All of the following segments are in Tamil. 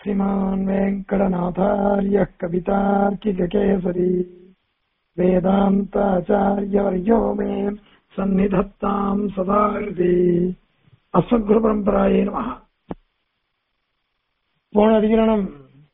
श्रीमान् वेङ्कटनाथार्यः कवितार्किककेसरी वेदान्ताचार्यवर्यो मे सन्निधत्ताम् सदा हृदि அஸ்மத்குருபரம்பராயே நம போன அதிகரணம்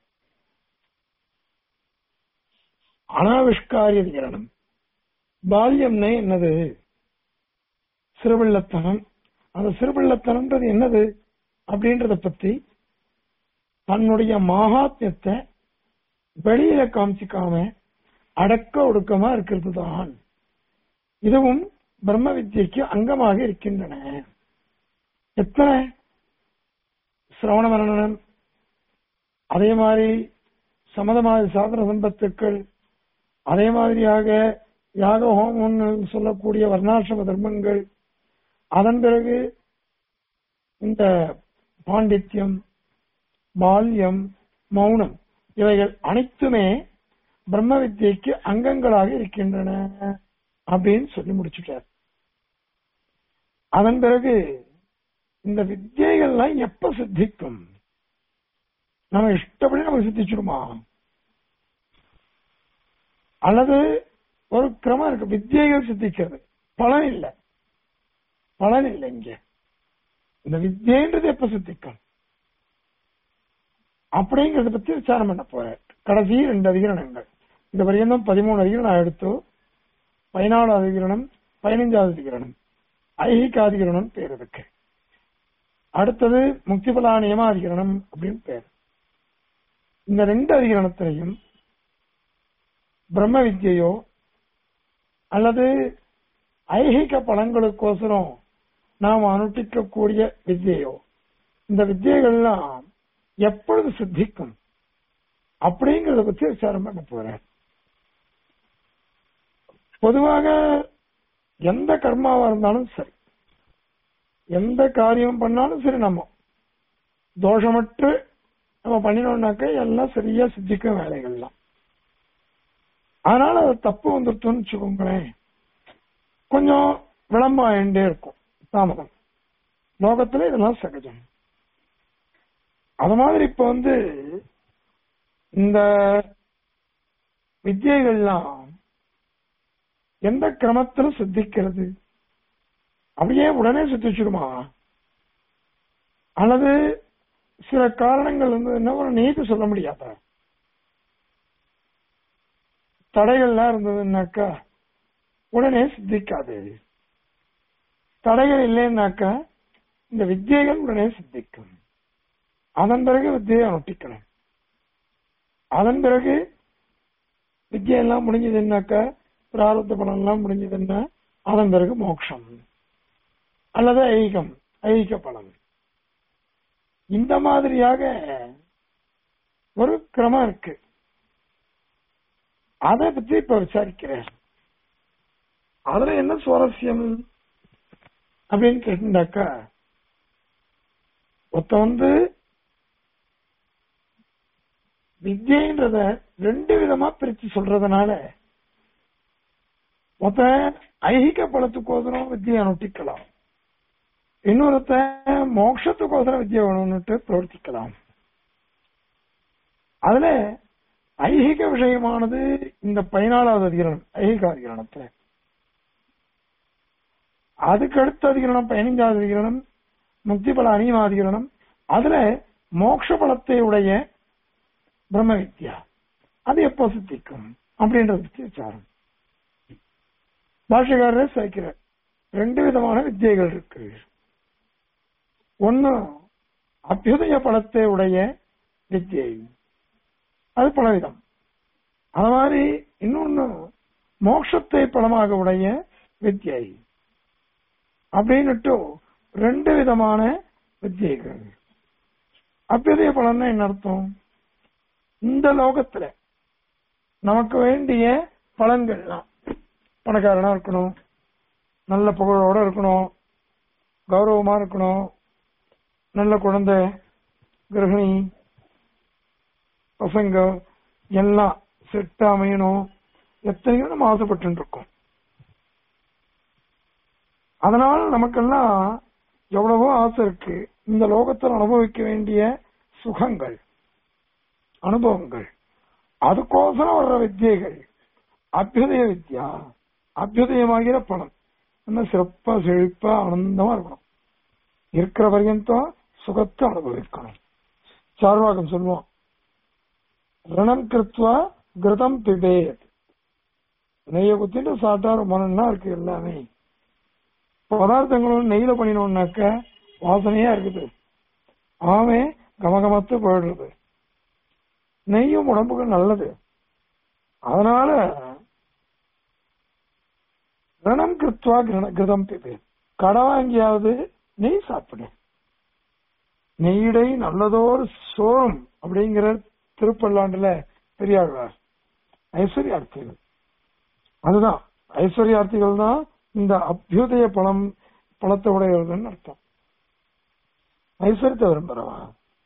அனாவிஷ்காரிய அதிகரணம் பால்யம்னே என்னது சிறுபிள்ளத்தனம் அந்த சிறுபிள்ளத்தனம்ன்றது என்னது அப்படின்றத பத்தி தன்னுடைய மகாத்மியத்தை வெளியில காமிச்சிக்காம அடக்க ஒடுக்கமா இருக்கிறது தான் இதுவும் பிரம்ம வித்யைக்கு அங்கமாக இருக்கின்றன எத்தனை சிரவண மரணம் அதே மாதிரி சமதமாதி சாதன சம்பத்துக்கள் அதே மாதிரியாக யாக ஹோமம்னு சொல்லக்கூடிய வர்ணாசிரம தர்மங்கள் அதன் பிறகு இந்த பாண்டித்யம் பால்யம் மௌனம் இவைகள் அனைத்துமே பிரம்ம வித்யைக்கு அங்கங்களாக இருக்கின்றன அப்படின்னு சொல்லி முடிச்சுட்டார் அதன் பிறகு இந்த வித்தியைகள்லாம் எப்ப சித்திக்கும் நம்ம இஷ்டப்படி நமக்கு சித்திச்சிருமா அல்லது ஒரு கிரமம் இருக்கு வித்தியைகள் சித்திக்கிறது பலன் இல்லை பலன் இல்லை இங்க இந்த வித்தியன்றது எப்ப சித்திக்கும் அப்படிங்கறத பத்தி விசாரம் பண்ண போறேன் கடைசி ரெண்டு அதிகரணங்கள் இந்த வரையும் பதிமூணு அதிகரணம் நான் எடுத்து பதினாலாவது அதிகரணம் பதினைஞ்சாவது அதிகரணம் ஐகிகாதிகரணம் பேர் இருக்கு அடுத்தது முக்திபலா நியமாதிகரணம் அப்படின்னு பேர் இந்த ரெண்டு அதிகரணத்திலையும் பிரம்ம வித்யையோ அல்லது ஐகிக பலங்களுக்கோசரம் நாம் அனுஷ்டிக்கக்கூடிய வித்யையோ இந்த வித்தியைகள்லாம் எப்பொழுது சித்திக்கும் அப்படிங்கறத பத்தி விசாரம் பண்ண போறேன் பொதுவாக எந்த கர்மாவா இருந்தாலும் சரி எந்த காரியம் பண்ணாலும் சரி நம்ம தோஷமற்று நம்ம பண்ணினோம்னாக்க எல்லாம் சரியா சித்திக்கும் வேலைகள்லாம் அதனால அது தப்பு வந்துருத்தோம்னு வச்சுக்கோங்களேன் கொஞ்சம் விளம்பாயிண்டே இருக்கும் தாமதம் லோகத்துல இதெல்லாம் சகஜம் அது மாதிரி இப்ப வந்து இந்த வித்தியைகள்லாம் எந்த கிரமத்துல சித்திக்கிறது அப்படியே உடனே சித்திச்சிடுமா அல்லது சில காரணங்கள் வந்து என்ன ஒரு நீதி சொல்ல முடியாத தடைகள்லாம் இருந்ததுன்னாக்கா உடனே சித்திக்காது தடைகள் இல்லைன்னாக்கா இந்த வித்தியைகள் உடனே சித்திக்கும் அதன் பிறகு வித்தியை அனுஷ்டிக்கணும் அதன் பிறகு வித்தியெல்லாம் முடிஞ்சதுன்னாக்கா பிராரத்த பலன் எல்லாம் முடிஞ்சதுன்னா அதன் பிறகு மோட்சம் அல்லது ஐகம் ஐக பலன் இந்த மாதிரியாக ஒரு கிரமம் இருக்கு அதை பத்தி இப்ப விசாரிக்கிறேன் அதுல என்ன சுவாரஸ்யம் அப்படின்னு கேட்டாக்கா ஒருத்த வந்து வித்யன்றத ரெண்டு விதமா பிரிச்சு சொல்றதுனால மொத்த ஐகிக பலத்துக்கோசரம் வித்தியை அனுஷ்டிக்கலாம் இன்னொருத்த மோட்சத்துக்கோசரம் வித்தியை வேணும்னுட்டு பிரவர்த்திக்கலாம் அதுல ஐகிக விஷயமானது இந்த பதினாலாவது அதிகரணம் ஐகிக அதிகரணத்துல அதுக்கு அடுத்த அதிகரணம் பதினைஞ்சாவது அதிகரணம் முக்தி பல அனியமாதிகரணம் அதுல மோட்ச பலத்தை உடைய பிரம்ம வித்யா அது எப்போ சித்திக்கும் அப்படின்றத பத்தி விசாரம் பாஷகாரரே சேர்க்கிறார் ரெண்டு விதமான வித்தியைகள் இருக்கு ஒன்னு அபியுதய பலத்தை உடைய வித்தியை அது பலவிதம் அது மாதிரி இன்னொன்னு மோட்சத்தை பலமாக உடைய வித்தியை அப்படின்னுட்டு ரெண்டு விதமான வித்தியைகள் அபியுதய பலன்னா என்ன அர்த்தம் இந்த லோகத்துல நமக்கு வேண்டிய பலன்கள்லாம் பணக்காரனா இருக்கணும் நல்ல புகழோட இருக்கணும் கௌரவமா இருக்கணும் நல்ல குழந்தை கிரகிணி பசங்க எல்லாம் செட் அமையணும் எத்தனையோ நம்ம ஆசைப்பட்டு இருக்கோம் அதனால நமக்கெல்லாம் எவ்வளவோ ஆசை இருக்கு இந்த லோகத்தில் அனுபவிக்க வேண்டிய சுகங்கள் அனுபவங்கள் அதுக்கோசரம் வர்ற வித்தியைகள் அபியுதய வித்யா அபியுதயமாகிற பணம் என்ன சிறப்பா செழிப்பா ஆனந்தமா இருக்கணும் இருக்கிற பர்யந்தம் சுகத்தை அனுபவிக்கணும் சார்வாகம் சொல்லுவோம் ரணம் கிருத்வா கிருதம் பிபேத் நெய்ய குத்திட்டு சாப்பிட்டா ரொம்ப நல்லா இருக்கு எல்லாமே பதார்த்தங்களும் நெய்யில பண்ணினோம்னாக்க வாசனையா இருக்குது ஆமே கமகமத்து போயிடுறது நெய்யும் உடம்புக்கு நல்லது அதனால ரணம் கிருத்வா கிரண- கிருதம் பிபே கடை வாங்கியாவது நெய் சாப்பிடு நெய்யிடை நல்லதோர் சோறும் அப்படிங்கிற திருப்பல்லாண்டுல பெரியாழ்வார் ஐஸ்வர்யார்த்திகள் அதுதான் ஐஸ்வர்யார்த்திகள் தான் இந்த அபியுதய பணம் பணத்தை உடையவர்கள்னு அர்த்தம் ஐஸ்வர்யத்தை விரும்புறவா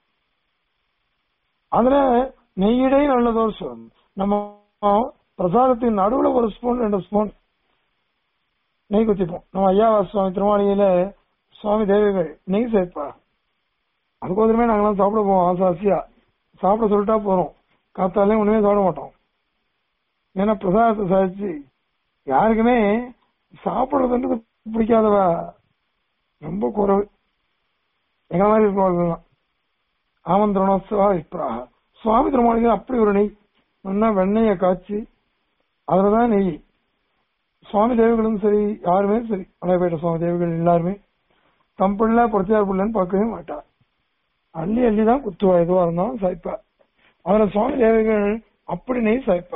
அதுல நெய்யிடை நல்லதோர் சோறும் நம்ம பிரசாதத்தின் நடுவுல ஒரு ஸ்பூன் ரெண்டு ஸ்பூன் நெய் குத்திப்போம் நம்ம ஐயாவா சுவாமி திருவாணியில சுவாமி தேவிகள் நெய் சேர்ப்பா அதுக்கோசரமே நாங்களாம் சாப்பிட போவோம் ஆசை ஆசையா சாப்பிட சொல்லிட்டா போறோம் காத்தாலே ஒண்ணுமே சாப்பிட மாட்டோம் ஏன்னா பிரசாதத்தை சாதிச்சு யாருக்குமே சாப்பிடுறதுன்றது பிடிக்காதவா ரொம்ப குறைவு எங்க மாதிரி இருக்கவர்கள் ஆமந்திரணோத்சவா இப்ராக சுவாமி திருமாளிகை அப்படி ஒரு நெய் நல்லா வெண்ணெயை காய்ச்சி அதுலதான் நெய் சுவாமி தேவிகளும் சரி யாருமே சரி அலைப்பேட்ட சுவாமி தேவிகள் எல்லாருமே தம் பிள்ளை பொறுத்தியார் பிள்ளைன்னு பார்க்கவே மாட்டா அள்ளி அள்ளி தான் குத்துவா எதுவா இருந்தாலும் சாய்ப்பா அதுல சுவாமி தேவிகள் அப்படி நெய் சாய்ப்பா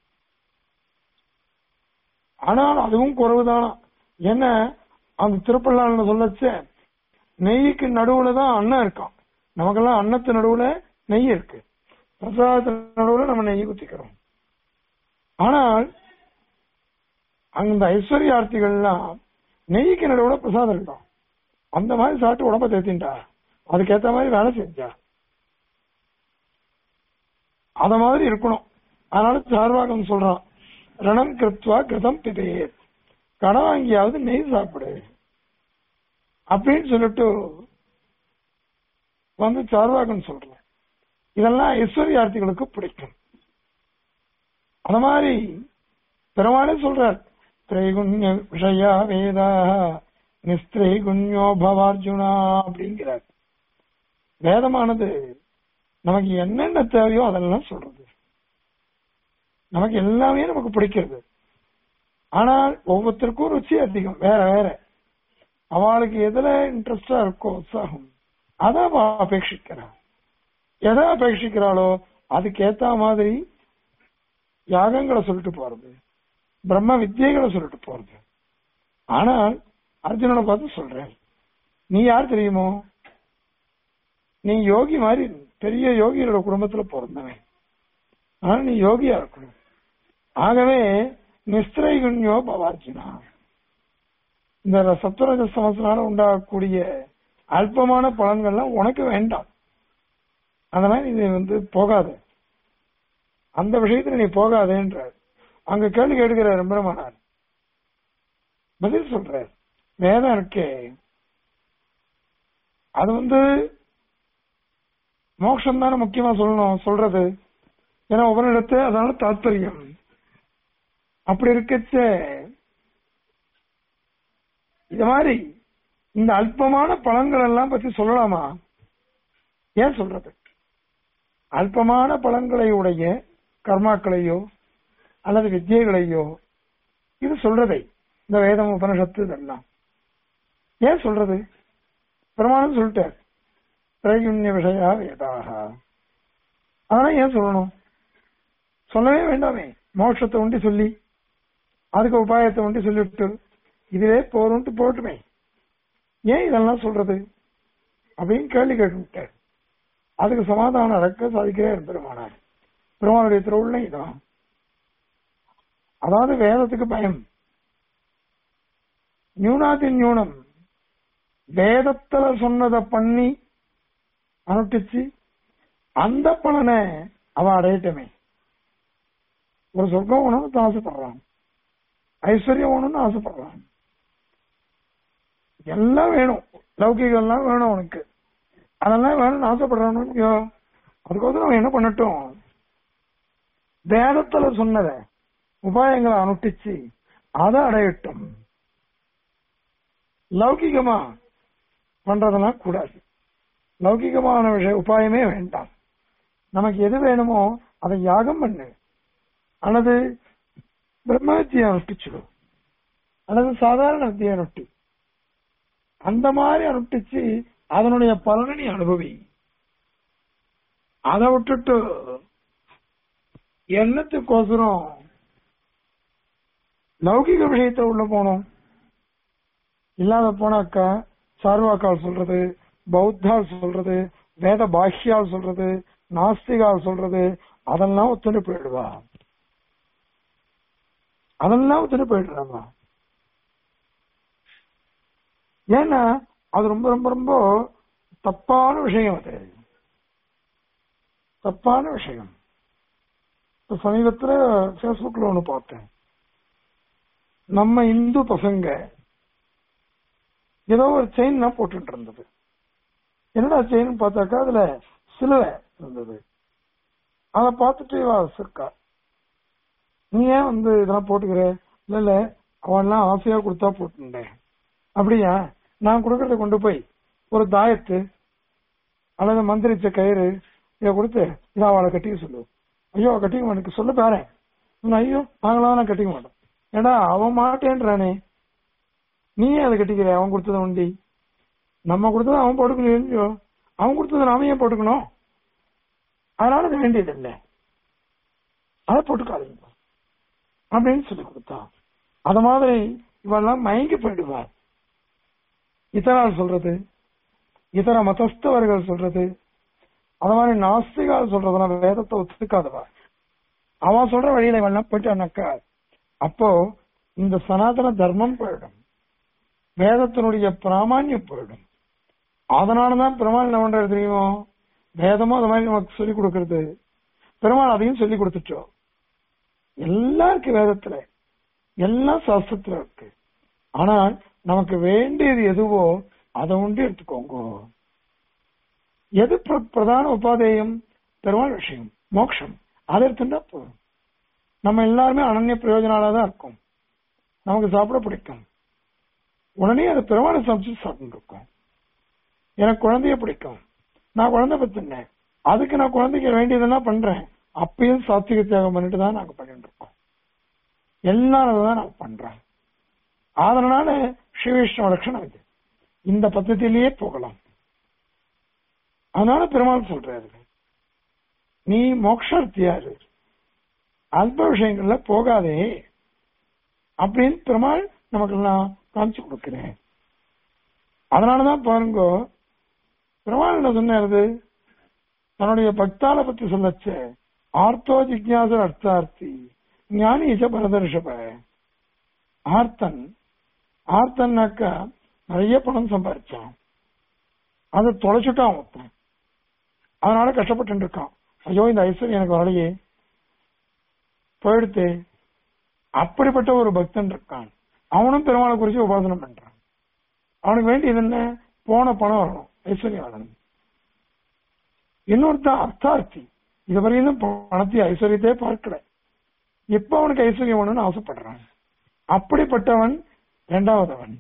ஆனால் அதுவும் குறைவுதானா என்ன அந்த திருப்பள்ளாளன் சொல்லச்ச நெய்க்கு நடுவுல தான் அன்னம் இருக்கான் நமக்கெல்லாம் அன்னத்து நடுவுல நெய் இருக்கு பிரசாதத்து நடுவுல நம்ம நெய் குத்திக்கிறோம் ஆனால் அந்த ஐஸ்வர்யார்த்திகள்லாம் நெய்க்கு நடுவுல பிரசாதம் இருக்கான் அந்த மாதிரி சாப்பிட்டு உடம்ப தேத்தின்டா அதுக்கேத்த மாதிரி வேலை செஞ்சா அத மாதிரி இருக்கணும் அதனால சார்வாகம் சொல்றான் ரணம் கிருத்வா கிருதம் பிதையே கடை வாங்கியாவது நெய் சாப்பிடு அப்படின்னு சொல்லிட்டு வந்து சார்வாகம் சொல்றேன் இதெல்லாம் ஐஸ்வர்யார்த்திகளுக்கு பிடிக்கும் அந்த மாதிரி பெருமானே சொல்றார் திரைகுண்ய விஷயா வேதா நிஸ்திரைகுண்யோ பவார்ஜுனா அப்படிங்கிறார் வேதமானது நமக்கு என்னென்ன தேவையோ அதெல்லாம் சொல்றது நமக்கு எல்லாமே நமக்கு பிடிக்கிறது ஆனால் ஒவ்வொருத்தருக்கும் ருச்சி அதிகம் வேற வேற அவளுக்கு எதுல இன்ட்ரெஸ்டா இருக்கோ உற்சாகம் அதை அவ அபேட்சிக்கிறா எதை அபேட்சிக்கிறாளோ அதுக்கு ஏத்த மாதிரி யாகங்களை சொல்லிட்டு போறது பிரம்ம வித்தியைகளை சொல்லிட்டு போறது ஆனால் அர்ஜுனனை பார்த்து சொல்றேன் நீ யார் தெரியுமோ நீ யோகி மாதிரி பெரிய யோகியோட குடும்பத்துல பிறந்தவன் ஆனா நீ யோகியா இருக்கணும் ஆகவே நிஸ்திரைகுண்யோ பவார்ஜுனா இந்த சத்துரஜ சமஸ்தனால உண்டாகக்கூடிய அல்பமான பலன்கள்லாம் உனக்கு வேண்டாம் அதனால இது வந்து போகாத அந்த விஷயத்துல நீ போகாதேன்ற அங்க கேள்வி கேட்கிற பிரம்மனார் பதில் சொல்ற வேதம் இருக்கே அது வந்து மோட்சம் தானே முக்கியமா சொல்லணும் சொல்றது ஏன்னா உபனிடத்து அதனால தாத்பரியம் அப்படி இருக்கச்ச இது மாதிரி இந்த அல்பமான பழங்கள் எல்லாம் பத்தி சொல்லலாமா ஏன் சொல்றது அல்பமான பழங்களை உடைய கர்மாக்களையோ அல்லது வித்தியைகளையோ இது சொல்றதை இந்த வேதம் உபனிஷத்து இதெல்லாம் ஏன் சொல்றது பிரமாணம் சொல்லிட்டார் திரைகுண்ய விஷயா வேதாக அதெல்லாம் ஏன் சொல்லணும் சொல்லவே வேண்டாமே மோட்சத்தை உண்டி சொல்லி அதுக்கு உபாயத்தை உண்டி சொல்லிவிட்டு இதுவே போறோம்ட்டு போட்டுமே ஏன் இதெல்லாம் சொல்றது அப்படின்னு கேள்வி கேட்டு அதுக்கு சமாதானம் அடக்க சாதிக்கிறார் பெருமானார் பெருமானுடைய திருவுள்ள இதான் அதாவது வேதத்துக்கு பயம் நியூனாத்தின் நியூனம் வேதத்துல சொன்னதை பண்ணி அனுஷ்டிச்சு அந்த பலனை அவ அடையட்டமே ஒரு சொர்க்கம் வேணும்னு ஆசைப்படுறான் ஐஸ்வர்யம் வேணும்னு ஆசைப்படுறான் எல்லாம் வேணும் லௌகிகம் எல்லாம் வேணும் உனக்கு அதெல்லாம் வேணும்னு ஆசைப்படுறானோ அதுக்கோசரம் அவன் என்ன பண்ணட்டும் வேதத்துல சொன்னத உபாயங்களை அனுஷ்டிச்சு அதை அடையட்டும் லௌகிகமா பண்றதெல்லாம் கூடாது லௌகிகமான விஷய உபாயமே வேண்டாம் நமக்கு எது வேணுமோ அதை யாகம் பண்ணு அல்லது பிரம்மத்தியை அனுஷ்டிச்சிடும் அல்லது சாதாரண வித்தியை அனுஷ்டி அந்த மாதிரி அனுஷ்டிச்சு அதனுடைய பலனை நீ அனுபவி அதை விட்டுட்டு என்னத்துக்கோசரம் லௌகிக விஷயத்தை உள்ள போனோம் இல்லாத போனாக்கா சார்வாக்கால் சொல்றது பௌத்தால் சொல்றது வேத பாஷ்யால் சொல்றது நாஸ்திகால் சொல்றது அதெல்லாம் ஒத்துண்டு போயிடுவா அதெல்லாம் ஒத்துண்டு போயிடுறாமா ஏன்னா அது ரொம்ப ரொம்ப ரொம்ப தப்பான விஷயம் அது தப்பான விஷயம் இப்ப சமீபத்துல பேஸ்புக்ல ஒண்ணு பார்த்தேன் நம்ம இந்து பசங்க ஏதோ ஒரு செயின் தான் போட்டுட்டு இருந்தது என்னடா செயின் பார்த்தாக்கா அதுல சிலுவை இருந்தது அதை பார்த்துட்டு இவ இருக்கா நீ ஏன் வந்து இதெல்லாம் போட்டுக்கிற இல்ல இல்ல அவன்லாம் ஆசையா கொடுத்தா போட்டுட்டேன் அப்படியா நான் கொடுக்கறத கொண்டு போய் ஒரு தாயத்து அல்லது மந்திரிச்ச கயிறு இதை கொடுத்து இதை அவளை கட்டிக்க சொல்லு ஐயோ அவ கட்டிக்க மாட்டேன் சொல்ல பாரு ஐயோ நாங்களாம் நான் கட்டிக்க மாட்டோம் ஏடா அவன் மாட்டேன்றானே நீ ஏன் அதை கட்டிக்கிற அவன் கொடுத்தத உண்டி நம்ம கொடுத்ததை அவன் போட்டுக்கணும் இல்லையோ அவன் கொடுத்ததை நாம ஏன் போட்டுக்கணும் அதனால அது வேண்டியது இல்லை அதை போட்டுக்காதீங்க அப்படின்னு சொல்லி கொடுத்தா அது மாதிரி இவெல்லாம் மயங்கி போயிடுவார் இதரால் சொல்றது இதர மதஸ்தவர்கள் சொல்றது அது மாதிரி நாஸ்திகால் சொல்றதுனா வேதத்தை ஒத்துக்காதவா அவன் சொல்ற வழியில இவெல்லாம் போயிட்டானாக்கா அப்போ இந்த சனாதன தர்மம் போயிடும் வேதத்தினுடைய பிராமான்யம் போயிடும் அதனாலதான் பெருமாள் என்ன பண்றது தெரியுமோ வேதமும் அது மாதிரி நமக்கு சொல்லிக் கொடுக்கறது பெருமாள் அதையும் சொல்லி கொடுத்துட்டோம் எல்லாம் இருக்கு வேதத்துல எல்லாம் சாஸ்திரத்துல இருக்கு ஆனால் நமக்கு வேண்டியது எதுவோ அதை உண்டு எடுத்துக்கோங்க எது பிர- பிரதான உபாதேயம் பெருமாள் விஷயம் மோட்சம் அதை எடுத்துட்டா போதும் நம்ம எல்லாருமே அனன்ய பிரயோஜனால தான் இருக்கும் நமக்கு சாப்பிட பிடிக்கும் உடனே அது பெருமாளை சமைச்சு சாப்பிட்டு இருக்கோம் எனக்கு குழந்தைய பிடிக்கும் நான் குழந்தை பத்தினேன் அதுக்கு நான் குழந்தைக்கு வேண்டியதெல்லாம் பண்றேன் அப்பயும் சாத்விக தியாகம் பண்ணிட்டு தான் நாங்க பண்ணிட்டு இருக்கோம் எல்லாரும் தான் நான் பண்றேன் அதனால ஸ்ரீவிஷ்ணு லட்சணம் இது இந்த பద్ధதியிலேயே போகலாம் அதனால பெருமாள் சொல்றாரு நீ மோக்ஷார்த்தியாரு அல்ப விஷயங்கள்ல போகாதே அப்படின்னு பெருமாள் நமக்கு எல்லாம் காமிச்சு கொடுக்கிறேன் அதனாலதான் பாருங்க பெருமாள் என்ன சொன்னாரு தன்னுடைய பக்தால பத்தி சொல்லச்ச ஆர்த்தோ ஜிக்யாச அர்த்தார்த்தி ஞானீச பரதர்ஷப ஆர்த்தன் ஆர்த்தன்னாக்கா நிறைய பணம் சம்பாதிச்சான் அதை தொலைச்சுட்டான் ஒருத்தன் அதனால கஷ்டப்பட்டு இருக்கான் ஐயோ இந்த ஐஸ்வர்யம் எனக்கு வரலையே போயிடுத்து அப்படிப்பட்ட ஒரு பக்தன் இருக்கான் அவனும் பெருமாளை குறிச்சு உபாசனம் பண்றான் அவனுக்கு வேண்டியது என்ன போன பணம் வரணும் ஐஸ்வர்யம் வரணும் இன்னொருத்தன் அர்த்தார்த்தி இதுவரையும் பணத்தை ஐஸ்வர்யத்தையே பார்க்கல இப்ப அவனுக்கு ஐஸ்வர்யம் வேணும்னு ஆசைப்படுறான் அப்படிப்பட்டவன் இரண்டாவதவன்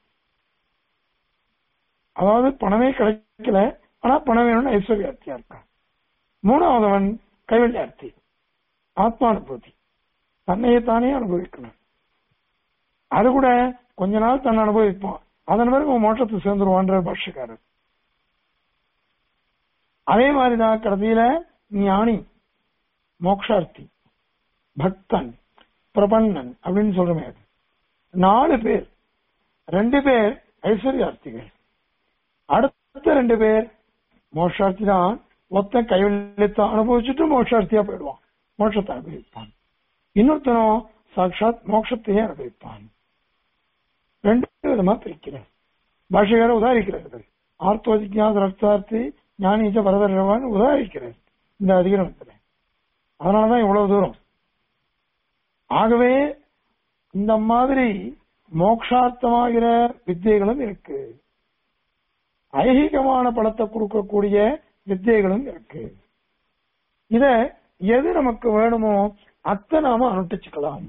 அதாவது பணமே கிடைக்கல ஆனா பணம் வேணும்னு ஐஸ்வர்யார்த்தியா இருக்கான் மூணாவதவன் கைவல்யார்த்தி ஆத்மானுபூதி தன்னையே தானே அனுபவிக்கணும் அது கூட கொஞ்ச நாள் தன்னை அனுபவிப்பான் அதன் பிறகு அவன் மோட்சத்தை சேர்ந்துருவான்ற பாஷ்யக்காரர் அதே மாதிரிதான் கடைசியில ஞானி மோக்ஷார்த்தி பக்தன் பிரபன்னன் அப்படின்னு சொல்றமே அது நாலு பேர் ரெண்டு பேர் ஐஸ்வர்யார்த்திகள் அடுத்த ரெண்டு பேர் மோட்சார்த்தி தான் ஒத்த கைவல்யத்தை அனுபவிச்சுட்டு மோட்சார்த்தியா போயிடுவான் மோட்சத்தை அனுபவிப்பான் இன்னொருத்தனும் சாட்சாத் மோட்சத்தையே அனுபவிப்பான் ரெண்டு விதமா பிரிக்கிறார் பாஷையார உதாரிக்கிறார் ஆர்த்தோ ஜிக்யாச ரக்தார்த்தி ஞானீச்ச பரதர்வான் உதாரிக்கிறார் இந்த அதிகரணத்துல அதனாலதான் இவ்வளவு தூரம் ஆகவே இந்த மாதிரி மோக்ஷார்த்தமாகிற வித்தியைகளும் இருக்கு ஐகிகமான பலத்தை கொடுக்கக்கூடிய வித்தியைகளும் இருக்கு இத எது நமக்கு வேணுமோ அத்தை நாம அனுஷ்டிச்சுக்கலாம்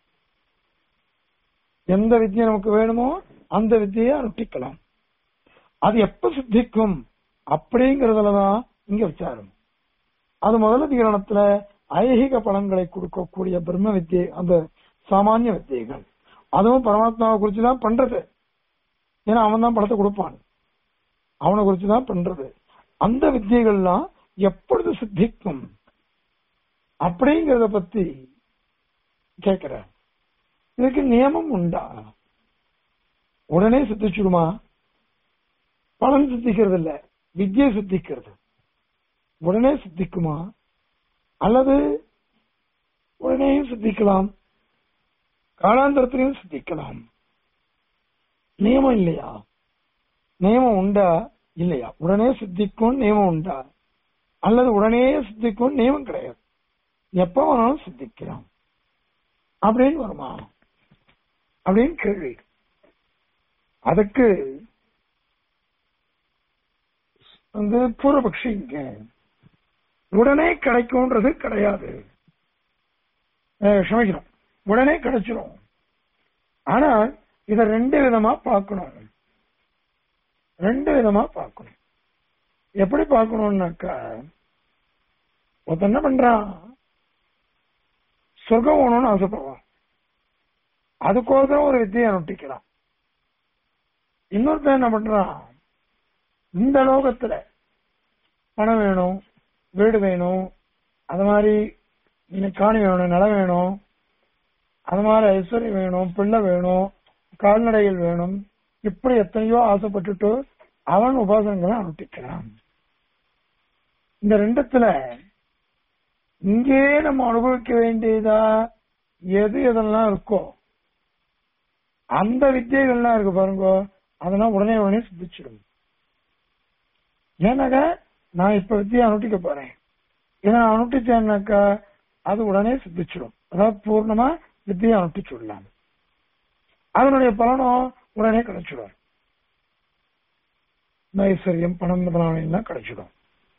எந்த வித்தியை நமக்கு வேணுமோ அந்த வித்தியை அனுஷ்டிக்கலாம் அது எப்ப சித்திக்கும் அப்படிங்கறதுலதான் இங்க விசாரம் அது முதல் தீரணத்துல ஐகிக பலன்களை கொடுக்கக்கூடிய பிரம்ம வித்தியை அந்த சாமானிய வித்தியைகள் அதுவும் பரமாத்மாவை குறிச்சுதான் பண்றது ஏன்னா அவன் தான் படத்தை கொடுப்பான் அவனை குறிச்சுதான் பண்றது அந்த வித்தியைகள்லாம் எப்பொழுது சித்திக்கும் அப்படிங்கறத பத்தி கேக்குற இதுக்கு நியமம் உண்டா உடனே சித்திச்சுடுமா பலன் சித்திக்கிறது இல்ல வித்யை சித்திக்கிறது உடனே சித்திக்குமா அல்லது உடனேயும் சித்திக்கலாம் காலாந்தரத்திலையும் சித்திக்கலாம் நியமம் இல்லையா நியமம் உண்டா இல்லையா உடனே சித்திக்கும் நியமம் உண்டா அல்லது உடனே சித்திக்கும் நியமம் கிடையாது எப்ப வேணாலும் சித்திக்கலாம் அப்படின்னு வருமா அப்படின்னு கேள்வி அதுக்கு வந்து பூர்வபக்ஷி இங்க உடனே கிடைக்கும்ன்றது கிடையாது அஹ் க்ஷமிக்கணும் உடனே கிடைச்சிரும் ஆனா இத ரெண்டு விதமா பார்க்கணும் ரெண்டு விதமா பார்க்கணும் எப்படி பார்க்கணும்னாக்கா ஒருத்தன் என்ன பண்றான் சொர்க்கம் வேணும்னு ஆசைப்படுவான் அதுக்கோசரம் ஒரு வித்தியை அனுஷ்டிக்கிறான் இன்னொருத்தன் என்ன பண்றான் இந்த லோகத்துல பணம் வேணும் வீடு வேணும் அது மாதிரி எனக்கு காணி வேணும் நிலம் வேணும் அது மாதிரி ஐஸ்வர்யம் வேணும் பிள்ளை வேணும் கால்நடைகள் வேணும் இப்படி எத்தனையோ ஆசைப்பட்டுட்டு அவன் உபாசனங்களை அனுஷ்டிக்கிறான் இந்த ரெண்டத்துல இங்கே நம்ம அனுபவிக்க வேண்டியதா எது எதெல்லாம் இருக்கோ அந்த வித்தியைகள்லாம் இருக்கு பாருங்க அதெல்லாம் உடனே உடனே சித்திச்சிடும் ஏன்னாக்கா நான் இப்ப வித்தியை அனுஷ்டிக்க போறேன் இதை நான் அனுஷ்டிச்சேன்னாக்கா அது உடனே சித்திச்சிடும் அதாவது பூர்ணமா வித்தியை அனுஷ்டிச்சுடலாம் அதனுடைய பலனும் உடனே கிடைச்சிடும் ஐஸ்வர்யம் பணம் முதலான எல்லாம் கிடைச்சிடும்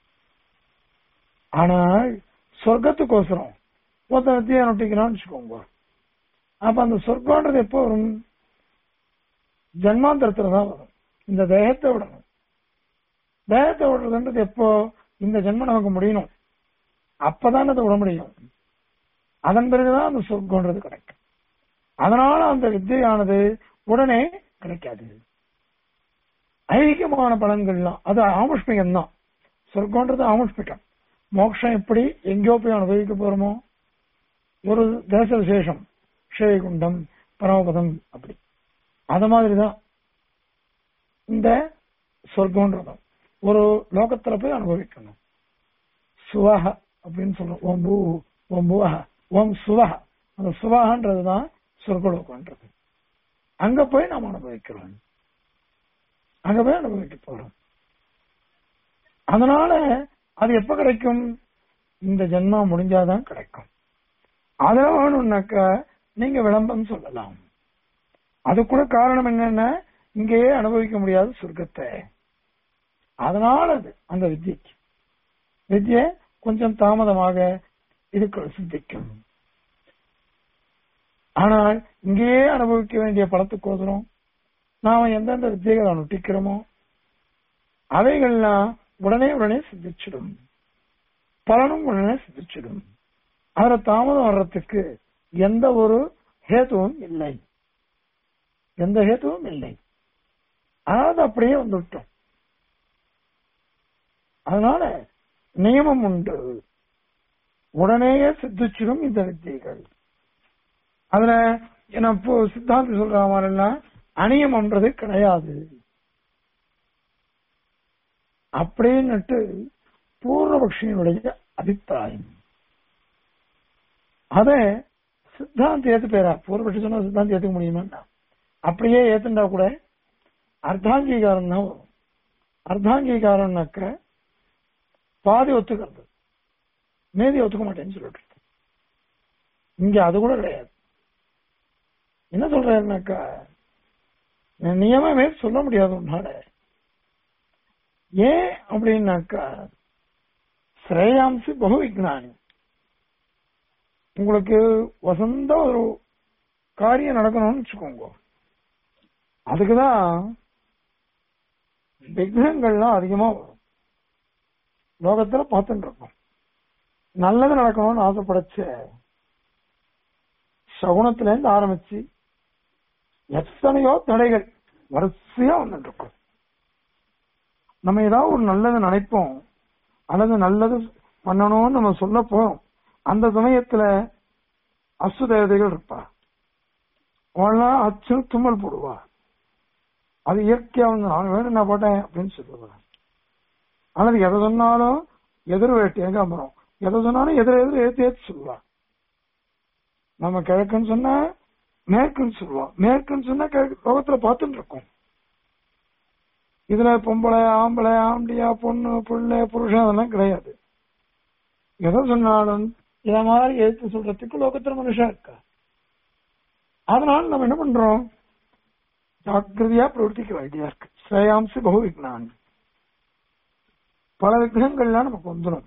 ஆனால் சொர்க்கத்துக்கோசரம் ஒருத்தன் வித்தியை அனுஷ்டிக்கிறான்னு வச்சுக்கோங்க அப்ப அந்த சொர்க்கம்ன்றது எப்போ வரும் ஜன்மாந்தரத்துல தான் வரும் இந்த தேகத்தை விடணும் தேகத்தை விடுறதுன்றது எப்போ இந்த ஜென்மம் நமக்கு முடியணும் அப்பதான் அதை விட முடியும் அதன் பிறகுதான் அந்த சொர்க்கம்ன்றது கிடைக்கும் அதனால அந்த வித்தியானது உடனே கிடைக்காது ஐக்கியமான பலன்கள்லாம் அது ஆமுஷ்மிகம் தான் சொர்க்கம்ன்றது ஆமுஷ்மிகம் மோட்சம் எப்படி எங்கேயோ போய் அனுபவிக்க போறோமோ ஒரு தேச விசேஷம் ஷேகுண்டம் பரமபதம் அப்படி அது மாதிரிதான் இந்த சொர்க்கம்ன்றதும் ஒரு லோகத்துல போய் அனுபவிக்கணும் சுவஹ அப்படின்னு சொல்றோம் ஓம் பூ ஓம் பூவஹ ஓம் சுவஹ அந்த சுவஹன்றதுதான் சொர்க்கலோகம்ன்றது அங்க போய் நாம் அனுபவிக்கிறோம் அங்க போய் அனுபவிக்க போறோம் அதனால அது எப்ப கிடைக்கும் இந்த ஜென்மா முடிஞ்சாதான் கிடைக்கும் அதுல வேணும்னாக்கா நீங்க விளம்பரம் சொல்லலாம் அது கூட காரணம் என்னன்னா இங்கேயே அனுபவிக்க முடியாத சொர்க்கத்தை அதனால அது அந்த வித்தியைக்கு வித்தியை கொஞ்சம் தாமதமாக இதுக்கு சித்திக்கும் ஆனால் இங்கேயே அனுபவிக்க வேண்டிய படத்துக்கோசரம் நாம எந்தெந்த வித்தியைகளை அனுஷ்டிக்கிறோமோ அவைகள்லாம் உடனே உடனே சித்திச்சிடும் பலனும் உடனே சித்திச்சிடும் அதுல தாமதம் வர்றதுக்கு எந்த ஒரு ஹேத்துவும் இல்லை எந்த ஹேத்துவும் இல்லை அதாவது அப்படியே வந்துவிட்டோம் அதனால நியமம் உண்டு உடனேயே சித்திச்சிடும் இந்த வித்தியைகள் அதுல என்ன இப்போ சித்தாந்தி சொல்ற மாதிரிலாம் அநியமன்றது கிடையாது அப்படின்னுட்டு பூர்வபக்ஷியினுடைய அபிப்பிராயம் அத சித்தாந்தி ஏத்து பேரா பூர்வபக்ஷி சொன்னா சித்தாந்தி ஏத்துக்க முடியுமா அப்படியே ஏத்துண்டா கூட அர்த்தாங்கீகாரம் தான் வரும் அர்த்தாங்கீகாரம்னாக்க பாதி ஒத்துக்கிறது மீதி ஒத்துக்க மாட்டேன்னு சொல்லிட்டு இருக்கு. இங்க அது கூட கிடையாது என்ன சொல்றாருனாக்கா நியமமே சொல்ல முடியாது உன்னால ஏன் அப்படின்னாக்கா ஸ்ரேயாம்சி பகு விஜானி உங்களுக்கு வசந்த ஒரு காரியம் நடக்கணும்னு வச்சுக்கோங்க அதுக்குதான் விக்னங்கள்லாம் அதிகமா வரும் லோகத்துல பார்த்துட்டு இருக்கோம் நல்லது நடக்கணும்னு ஆசைப்படச்ச சகுனத்துல இருந்து ஆரம்பிச்சு எத்தனையோ தடைகள் வரிசையா வந்துட்டு இருக்கும் நம்ம ஏதாவது ஒரு நல்லது நினைப்போம் அல்லது நல்லது பண்ணணும்னு நம்ம சொல்ல போறோம் அந்த சமயத்துல அசு தேவதைகள் இருப்பா அவெல்லாம் அச்சு தும்மல் போடுவா அது இயற்கையா வந்து நான் வேணும் நான் போட்டேன் அப்படின்னு சொல்லுவா அல்லது எதை சொன்னாலும் எதிர் வேட்டு ஏகாம்பரம் எதை சொன்னாலும் எதிர எதிர ஏத்து ஏத்து சொல்லுவா நம்ம கிழக்குன்னு சொன்னா மேற்குன்னு சொல்லுவா மேற்குன்னு சொன்னா கிழக்கு லோகத்துல பார்த்துட்டு இருக்கோம் இதுல பொம்பளை ஆம்பளை ஆம்படியா பொண்ணு புள்ள புருஷன் அதெல்லாம் கிடையாது எதை சொன்னாலும் இத மாதிரி எடுத்து சொல்றதுக்கு லோகத்துல மனுஷன் இருக்கா அதனால நம்ம என்ன பண்றோம் ஜாக்கிரதையா பிரவர்த்திக்க வேண்டியதா இருக்கு ஸ்ரேயாம்சி பகு விக்னான் பல விக்னங்கள்லாம் நமக்கு வந்துடும்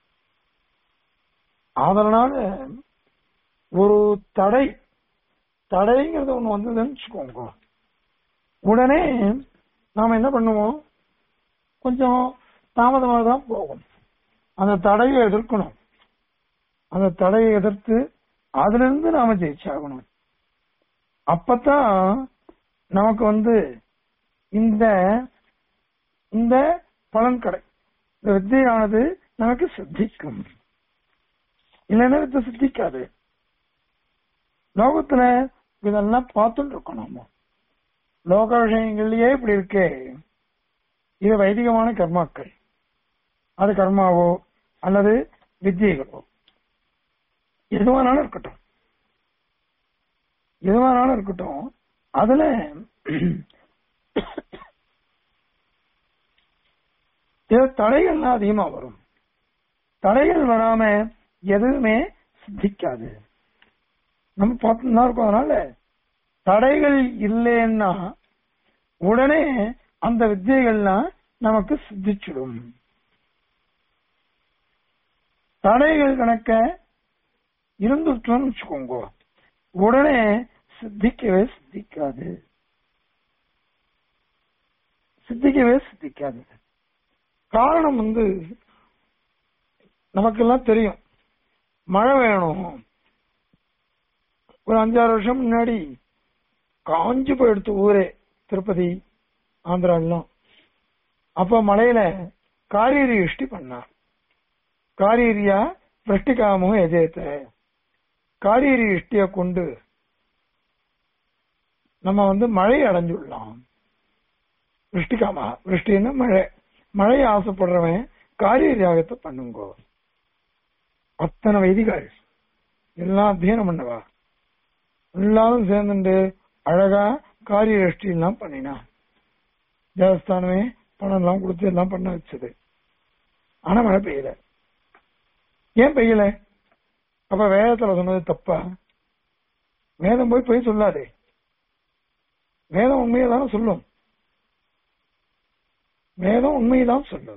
அதனால ஒரு தடை தடைங்கிறது ஒண்ணு வந்ததுன்னு வச்சுக்கோங்க உடனே நாம என்ன பண்ணுவோம் கொஞ்சம் தாமதமாக தான் போகும் அந்த தடையை எதிர்க்கணும் அந்த தடையை எதிர்த்து அதுல இருந்து நாம ஜெயிச்சாகணும் அப்பதான் நமக்கு வந்து இந்த இந்த பலன் கடை இந்த வித்தையானது நமக்கு சித்திக்கும் இல்லைன்னா வித்தை சித்திக்காது லோகத்துல இதெல்லாம் பார்த்துட்டு இருக்கோம் நாம லோக விஷயங்கள்லயே இப்படி இருக்கே இது வைதிகமான கர்மாக்கள் அது கர்மாவோ அல்லது வித்தியைகளோ எதுவானாலும் இருக்கட்டும் எதுவானாலும் இருக்கட்டும் அதுல இது தடைகள்லாம் அதிகமா வரும் தடைகள் வராம எதுவுமே சித்திக்காது நம்ம பார்த்துட்டு தான் இருக்கோம் அதனால தடைகள் இல்லைன்னா உடனே அந்த வித்தியைகள்லாம் நமக்கு சித்திச்சிடும் தடைகள் கணக்க இருந்துட்டோம்னு வச்சுக்கோங்க உடனே சித்திக்கவே சித்திக்காது சித்திக்கவே சித்திக்காது காரணம் வந்து நமக்கெல்லாம் தெரியும் மழை வேணும் ஒரு அஞ்சாறு வருஷம் முன்னாடி காஞ்சு போயிடுத்து ஊரே திருப்பதி ஆந்திராலாம் அப்ப மலையில காரீரி இஷ்டி பண்ணார் காரீரியா விருஷ்டிகாமோ எஜேத்த காரீரி இஷ்டிய கொண்டு நம்ம வந்து மழை அடைஞ்சுடலாம் விருஷ்டிகாமா விருஷ்டின்னா மழை மழையை ஆசைப்படுறவன் காரிய யாகத்தை பண்ணுங்கோ அத்தனை வைதிகள் எல்லாம் அத்தியனம் பண்ணவா எல்லாரும் சேர்ந்துட்டு அழகா காரிய ரஷ்டி எல்லாம் பண்ணினா தேவஸ்தானமே பணம் எல்லாம் கொடுத்து எல்லாம் பண்ண வச்சது ஆனா மழை பெய்யல ஏன் பெய்யல அப்ப வேதத்துல சொன்னது தப்பா வேதம் போய் போய் சொல்லாதே வேதம் உண்மையை தானே சொல்லும் வேதம் உண்மையைதான் சொல்லும்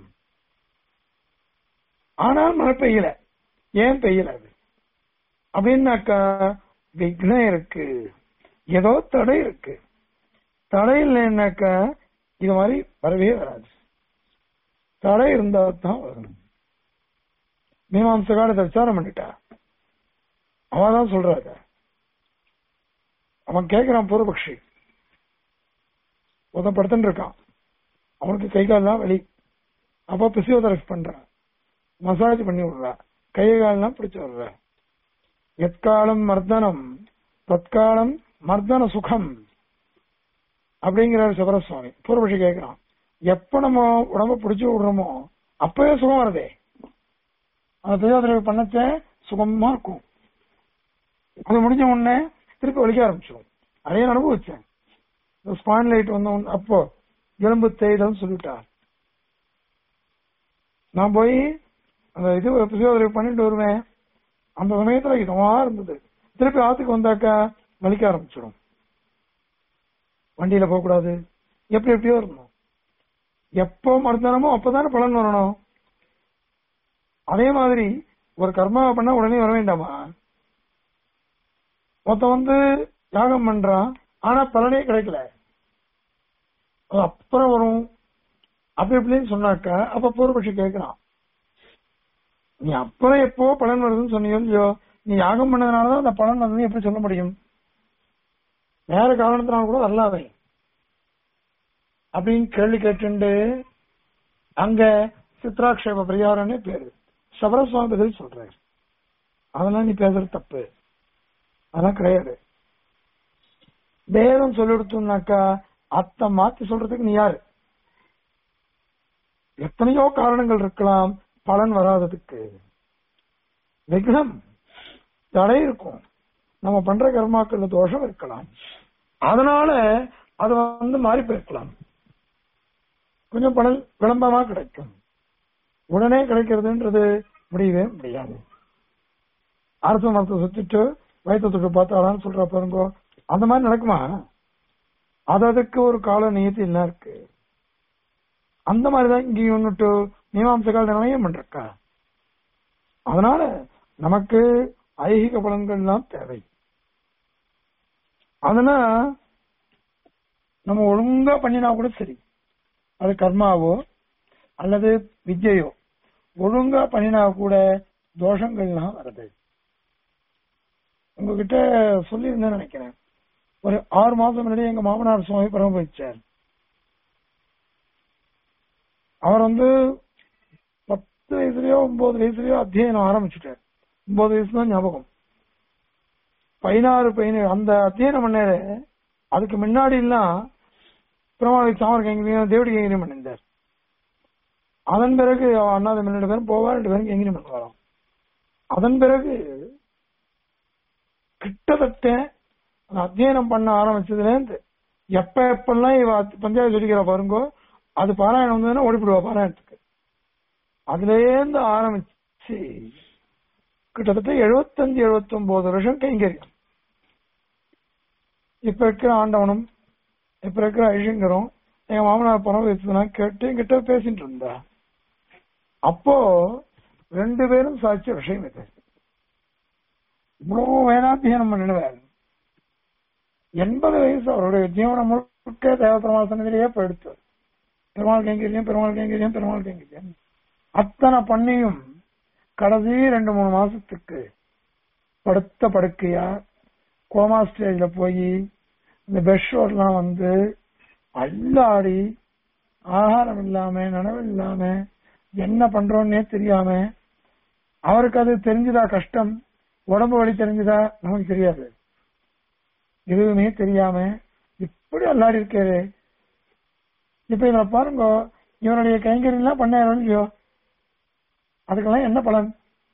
ஆனால் மழை பெய்யல ஏன் பெய்யல அது அப்படின்னாக்கா விக்னம் இருக்கு ஏதோ தடை இருக்கு தடை இல்லைன்னாக்கா இது மாதிரி வரவே வராது தடை இருந்தா தான் வரும் மீமாம்சகால இதை விசாரம் பண்ணிட்டா அவன் தான் சொல்றாங்க அவன் கேட்கிறான் பூர்வபக்ஷி ஒருத்தன் படுத்துட்டு இருக்கான் அவனுக்கு கை கால்லாம் வலி அப்போ பிசியோதெரபி பண்றான் மசாஜ் பண்ணி விடுறா கை கால்லாம் பிடிச்சு விடுறா எத்காலம் மர்தனம் தற்காலம் மர்தன சுகம் அப்படிங்கிறார் சிவரசுவாமி பூர்வபட்சி கேட்கிறான் எப்ப நம்ம உடம்ப பிடிச்சு விடுறோமோ அப்பவே சுகம் வருதே அந்த பிசியோதெரபி பண்ணச்ச சுகமா இருக்கும் அது முடிஞ்ச உடனே திருப்பி வலிக்க ஆரம்பிச்சிடும் அதையே அனுபவிச்சேன் ஸ்பான் லைட் வந்த உடனே அப்போ எலும்பு தேய்தல் சொல்லிட்டார் நான் போய் அந்த இது பிசியோதெரபி பண்ணிட்டு வருவேன் அந்த சமயத்துல இதமா இருந்தது திருப்பி ஆத்துக்கு வந்தாக்கா வலிக்க ஆரம்பிச்சிடும் வண்டியில போக கூடாது எப்படி எப்படியோ இருந்தோம் எப்போ மருந்தனமோ அப்பதானே பலன் வரணும் அதே மாதிரி ஒரு கர்மாவை பண்ணா உடனே வர வேண்டாமா ஒருத்தன் வந்து யாகம் பண்றான் ஆனா பலனே கிடைக்கல அது அப்புறம் வரும் அப்படி இப்படின்னு சொன்னாக்க அப்ப பூர்வபட்சி கேட்கிறான் நீ அப்புறம் எப்போ பலன் வருதுன்னு சொன்னியோ இல்லையோ நீ யாகம் பண்ணதுனாலதான் அந்த பலன் வந்து எப்படி சொல்ல முடியும் வேற காரணத்தினால கூட வரலாவே அப்படின்னு கேள்வி கேட்டுண்டு அங்க சித்ராக்ஷேப பிரியாரன்னு பேரு சபரசுவாமி பதில் சொல்றாரு அதெல்லாம் நீ பேசுறது தப்பு அதெல்லாம் கிடையாது வேதம் சொல்லி கொடுத்தோம்னாக்கா அத்தை மாத்தி சொல்றதுக்கு நீ யாரு எத்தனையோ காரணங்கள் இருக்கலாம் பலன் வராததுக்கு விக்னம் தடை இருக்கும் நம்ம பண்ற கர்மாக்கள்ல தோஷம் இருக்கலாம் அதனால அது வந்து மாறி போயிருக்கலாம் கொஞ்சம் பலன் விளம்பரமா கிடைக்கும் உடனே கிடைக்கிறதுன்றது முடியவே முடியாது அரசு மரத்தை சுத்திட்டு வயிற்று தொட்டு பார்த்தாலான்னு சொல்ற பாருங்க அந்த மாதிரி நடக்குமா அது அதுக்கு ஒரு கால நியத்தி என்ன இருக்கு அந்த மாதிரிதான் இங்கேயும் ஒன்னுட்டு மீமாம்சகால் நிர்ணயம் பண்றக்கா அதனால நமக்கு ஐகிக பலன்கள்லாம் தேவை அதனா நம்ம ஒழுங்கா பண்ணினா கூட சரி அது கர்மாவோ அல்லது வித்யையோ ஒழுங்கா பண்ணினா கூட தோஷங்கள்லாம் வருது உங்ககிட்ட சொல்லியிருந்தேன் நினைக்கிறேன் ஒரு ஆறு மாசம் முன்னாடி எங்க மாமனார் சுவாமி பரம வச்சார் அவர் வந்து பத்து வயசுலயோ ஒன்பது வயசுலயோ அத்தியனம் ஆரம்பிச்சுட்டார் ஒன்பது வயசு தான் ஞாபகம் பதினாறு பதினேழு அந்த அத்தியனம் பண்ணாரு அதுக்கு முன்னாடி எல்லாம் பெருமாளுக்கு சாமர் கைங்கரியம் தேவடி கைங்கரியம் பண்ணிருந்தார் அதன் பிறகு அண்ணாத ரெண்டு பேரும் போவா ரெண்டு பேரும் கைங்கரியம் பண்ணுவாராம் அதன் பிறகு கிட்டத்தட்ட அந்த அத்தியனம் பண்ண ஆரம்பிச்சதுல இருந்து எப்ப எப்பெல்லாம் இவ பஞ்சாயத்து சொல்லிக்கிற பாருங்கோ அது பாராயணம் வந்ததுன்னா ஓடிப்பிடுவா பாராயணத்துக்கு அதுல இருந்து ஆரம்பிச்சு கிட்டத்தட்ட எழுபத்தஞ்சு எழுபத்தி ஒன்பது வருஷம் கைங்கரியம் இப்ப இருக்கிற ஆண்டவனும் இப்ப இருக்கிற ஐஷங்கரும் எங்க மாமனார் பணம் வச்சுனா கேட்டு என்கிட்ட பேசிட்டு இருந்தா அப்போ ரெண்டு பேரும் சாட்சிய விஷயம் இது இவ்வளவு வேதாத்தியனம் பண்ணிடுவார் எண்பது வயசு அவருடைய ஜீவனம் முழுக்க தேவபெருமாள் சன்னதியிலேயே போயிடுத்து பெருமாள் கைங்கரியம் பெருமாள் கைங்கரியம் பெருமாள் கைங்கரியம் அத்தனை பண்ணியும் கடைசி ரெண்டு மூணு மாசத்துக்கு படுத்த படுக்கையா கோமா ஸ்டேஜ்ல போய் இந்த பெட்ஷோர்லாம் வந்து அல்லாடி ஆகாரம் இல்லாம நனவு இல்லாம என்ன பண்றோன்னே தெரியாம அவருக்கு அது தெரிஞ்சுதா கஷ்டம் உடம்பு வலி தெரிஞ்சுதா நமக்கு தெரியாது எதுவுமே தெரியாம இப்படி அல்லாடி இருக்காரு இப்ப இதுல பாருங்க இவனுடைய கைங்கரியெல்லாம் பண்ண இல்லையோ அதுக்கெல்லாம் என்ன பலன்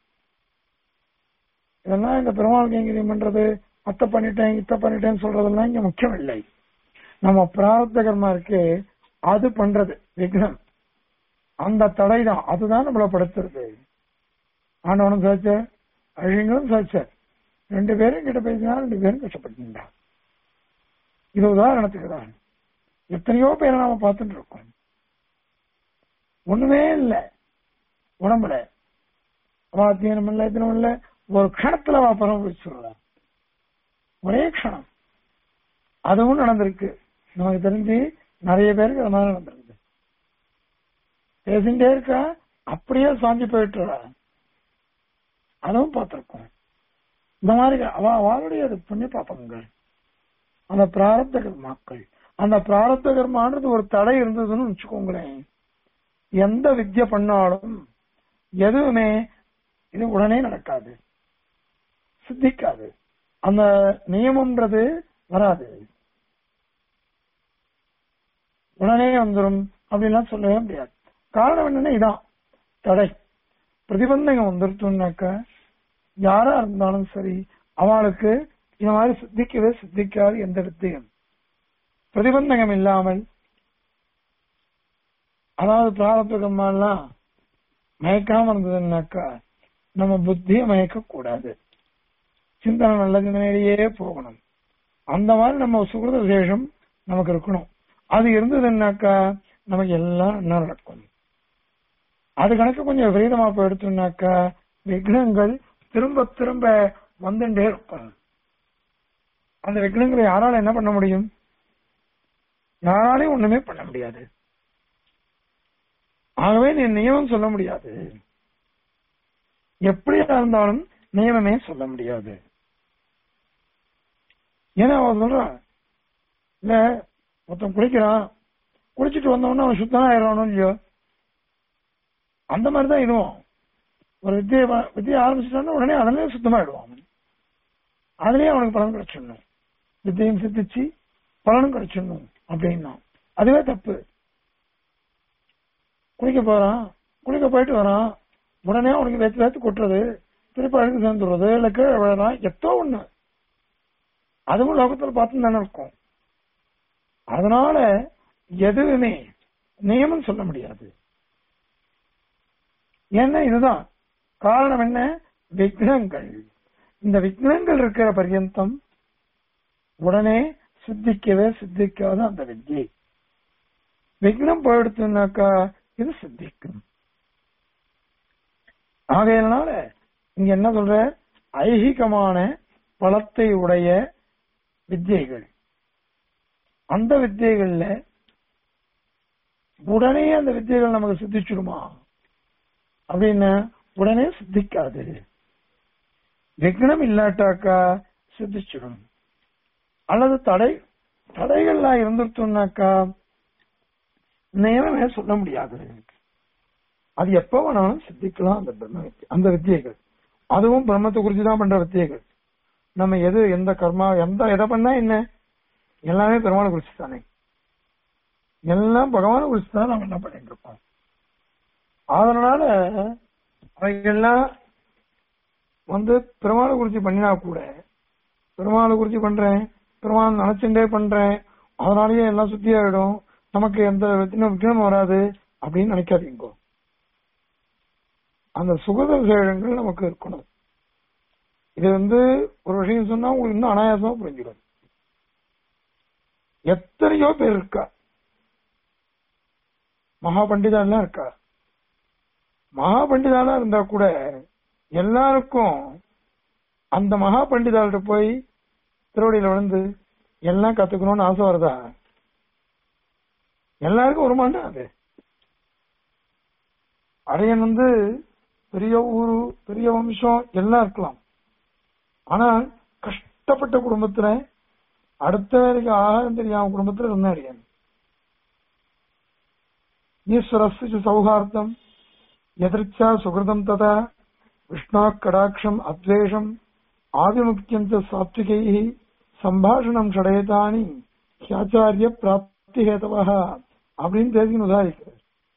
இதெல்லாம் இந்த பெருமாள் கைங்கரியம் பண்றது அத்தை பண்ணிட்டேன் இத்த பண்ணிட்டேன்னு சொல்றதெல்லாம் இங்க முக்கியம் இல்லை நம்ம பிராரத்த கர்மா இருக்கு அது பண்றது விக்னம் அந்த தடை தான் அதுதான் நம்மள படுத்துறது ஆண்டவனும் சாச்ச அழிங்களும் சாச்ச ரெண்டு பேரும் கிட்ட பேசினா ரெண்டு பேரும் கஷ்டப்பட்டுட்டா இது உதாரணத்துக்கு தான் எத்தனையோ பேரை நாம பார்த்துட்டு இருக்கோம் ஒண்ணுமே இல்லை உடம்புல அத்தியனம் இல்லை இத்தனம் இல்லை ஒரு க்ஷணத்துல அவ பரமபிடிச்சுடுறா ஒரே க்ஷணம் அதுவும் நடந்திருக்கு நமக்கு தெரிஞ்சு நிறைய பேருக்கு அது மாதிரி நடந்திருக்கு பேசிட்டே இருக்கா அப்படியே சாஞ்சி போயிட்டுறா அதுவும் பார்த்திருக்கோம் இந்த மாதிரி அவ அவளுடைய அது புண்ணிய பாப்பங்கள் அந்த பிராரத்த கர்மாக்கள் அந்த பிராரத்த கர்மான்றது ஒரு தடை இருந்ததுன்னு வச்சுக்கோங்களேன் எந்த வித்யை பண்ணாலும் எதுவுமே இது உடனே நடக்காது சித்திக்காது அந்த நியமம்ன்றது வராது உடனே வந்துடும் அப்படின்லாம் சொல்லவே முடியாது காரணம் என்னன்னா இதான் தடை பிரதிபந்தகம் வந்துருச்சுனாக்க யாரா இருந்தாலும் சரி அவளுக்கு இந்த மாதிரி சித்திக்கவே சித்திக்காது எந்த வித்தையும் பிரதிபந்தகம் இல்லாமல் அதாவது பிராரத்துகம்லாம் மயக்காம இருந்ததுன்னாக்கா நம்ம புத்திய மயக்க கூடாது சிந்தனை நல்ல சிந்தனையிலேயே போகணும் அந்த மாதிரி நம்ம சுகிருத விசேஷம் நமக்கு இருக்கணும் அது இருந்ததுன்னாக்கா நமக்கு எல்லாம் என்ன நடக்கும் அது கணக்கு கொஞ்சம் விபரீதமா போயிடுச்சுனாக்கா விக்னங்கள் திரும்ப திரும்ப வந்துட்டே இருக்கும் அந்த விக்னங்களை யாரால என்ன பண்ண முடியும் யாராலையும் ஒண்ணுமே பண்ண முடியாது ஆகவே நீ நியமம் சொல்ல முடியாது எப்படியா இருந்தாலும் நியமமே சொல்ல முடியாது ஏன்னா அவன் சொல்றான் இல்ல மொத்தம் குளிக்கிறான் குளிச்சுட்டு வந்தவொடனே அவன் சுத்தமா ஆயிடுவானோ இல்லையோ அந்த மாதிரிதான் இதுவும் ஒரு வித்தியை வித்தியை ஆரம்பிச்சுட்டான்னா உடனே அதிலே சுத்தமாயிடுவான் அவன். அதுலயே அவனுக்கு பலன் கிடைச்சிடணும் வித்தியும் சித்திச்சு பலனும் கிடைச்சிடணும் அப்படின்னா அதுவே தப்பு குளிக்க போறான் குளிக்க போயிட்டு வரான் உடனே அவனுக்கு வேத்து வேத்து கொட்டுறது திருப்பி அழுக்கு சேர்ந்துடுறது இல்ல கீழே விழலாம் எத்தோ ஒண்ணு அதுவும் லோகத்துல பார்த்து தானே இருக்கும் அதனால எதுவுமே நியமம் சொல்ல முடியாது ஏன்னா இதுதான் காரணம் என்ன விக்னங்கள் இந்த விக்னங்கள் இருக்கிற பர்யந்தம் உடனே சித்திக்கவே சித்திக்காத அந்த வித்யை விக்னம் போயிடுச்சுனாக்கா இது சித்திக்கும் ஆகையினால இங்க என்ன சொல்ற ஐகிகமான பலத்தை உடைய வித்தியைகள் அந்த வித்தியைகள்ல உடனே அந்த வித்தியைகள் நமக்கு சித்திச்சுடுமா அப்படின்னு உடனே சித்திக்காது விக்னம் இல்லாட்டாக்கா சித்திச்சிடும் அல்லது தடை தடைகள்லாம் இருந்துட்டோம்னாக்கா நேரமே சொல்ல முடியாது அது எப்ப வேணாலும் சித்திக்கலாம் அந்த பிரம்ம வித்யை அந்த வித்தியைகள் அதுவும் பிரம்மத்தை குறிச்சு தான் பண்ற வித்தியைகள் நம்ம எது எந்த கர்மா எந்த எதை பண்ணா என்ன எல்லாமே பெருமாளை குறிச்சு தானே எல்லாம் பகவானை குறிச்சு தான் நம்ம என்ன பண்ணிட்டு இருக்கோம் அதனால அவைகள்லாம் வந்து பெருமாளை குறிச்சு பண்ணினா கூட பெருமாளை குறிச்சு பண்றேன் பெருமாள் நினைச்சுட்டே பண்றேன் அதனாலயே எல்லாம் சுத்தியாயிடும் நமக்கு எந்த வித்தினும் விக்னம் வராது அப்படின்னு நினைக்காதீங்க அந்த சுகத விஷயங்கள் நமக்கு இருக்கணும் இது வந்து ஒரு விஷயம் சொன்னா உங்களுக்கு இன்னும் அனாயாசமா புரிஞ்சிடும் எத்தனையோ பேர் இருக்கா மகா பண்டிதாலாம் இருக்கா மகா பண்டிதாலாம் இருந்தா கூட எல்லாருக்கும் அந்த மகா பண்டிதாள்கிட்ட போய் திருவடியில விழுந்து எல்லாம் கத்துக்கணும்னு ஆசை வருதா எல்லாருக்கும் ஒரு மாண்டா அது அடையன் வந்து பெரிய ஊரு பெரிய வம்சம் எல்லாம் இருக்கலாம் ஆனால் கஷ்டப்பட்ட குடும்பத்துல அடுத்த வரைக்கும் ஆகாரம் தெரியாம குடும்பத்துல இருந்த அடியன் ஈஸ்வரஸ்ய சௌஹார்த்தம் எதிர்ச்சா சுகிருதம் ததா விஷ்ணா கடாட்சம் அத்வேஷம் ஆதிமுக்கியம் சாத்விகை சம்பாஷணம் ஷடேதானி ஹியாச்சாரிய பிராப்தி ஹேதவா அப்படின்னு தேசிகன் உதாரிக்கிறார்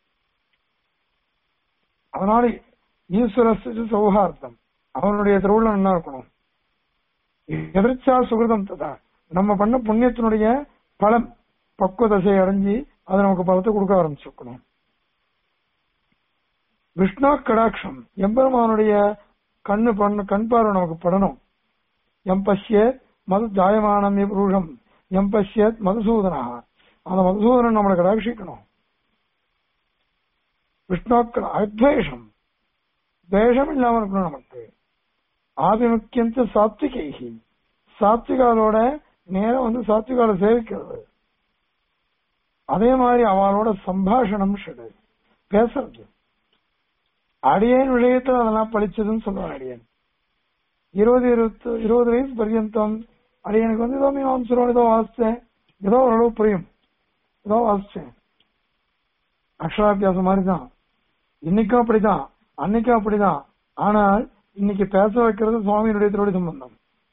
அதனால ஈஸ்வரஸ்ய சௌஹார்த்தம் அவனுடைய திருவிழா என்ன இருக்கணும் எதிர்ச்சா சுகிருதம் ததா நம்ம பண்ண புண்ணியத்தினுடைய பலம் பக்குவ தசையை அடைஞ்சு அது நமக்கு பலத்தை கொடுக்க ஆரம்பிச்சிருக்கணும் விஷ்ணு கடாட்சம் எம்பெருமானுடைய கண்ணு பண்ண கண் பார்வை நமக்கு படணும் எம் பஷ்யத் மது ஜாயமானம் புருஷம் எம் பஷ்யத் மதுசூதனா அந்த மதுசூதனன் நம்மளை கடாட்சிக்கணும் விஷ்ணு அத்வேஷம் துவேஷம் இல்லாம இருக்கணும் நமக்கு ஆதிமுக்கியம் சாத்விகைகி சாத்விகாலோட நேரம் வந்து சாத்விகால சேவிக்கிறது அதே மாதிரி அவளோட சம்பாஷணம் ஷடு பேசுறது அடியேன் விஷயத்துல அதெல்லாம் பழிச்சதுன்னு சொல்லுவான் அடியேன் இருபது இருபத்து இருபது வயசு பர்யந்தம் அடியனுக்கு வந்து ஏதோ மீமாம்சரோட ஏதோ வாசிச்சேன் ஏதோ ஓரளவு புரியும் ஏதோ வாசிச்சேன் அக்ஷராபியாசம் மாதிரி தான் இன்னைக்கும் அப்படிதான் அன்னைக்கும் அப்படிதான் ஆனால் இன்னைக்கு பேச வைக்கிறது சுவாமியினுடைய திருவடி சம்பந்தம்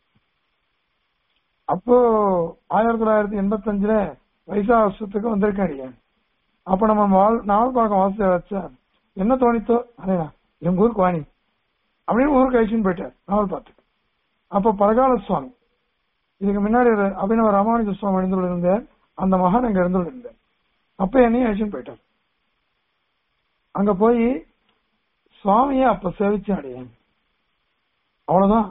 அப்போ ஆயிரத்தி தொள்ளாயிரத்தி எண்பத்தி அஞ்சுல வைசா வருஷத்துக்கு வந்திருக்கேன் அடியேன் அப்ப நம்ம வாழ் நாவல் பார்க்க வாசிய வச்சா என்ன தோணித்தோ அதேடா எங்க ஊருக்கு வாணி அப்படின்னு ஊருக்கு அழிச்சுன்னு போயிட்டார் நாவல் பார்த்துக்கு அப்ப பரகால சுவாமி இதுக்கு முன்னாடி ஒரு அபிநவ ராமானுஜ சுவாமி எழுந்துள்ள இருந்தார் அந்த மகான் அங்க எழுந்துள்ள இருந்தார் அப்ப என்னையும் அழிச்சுன்னு போயிட்டார் அங்க போய் சுவாமிய அப்ப சேவிச்சேன் அடியேன் அவ்வளவுதான்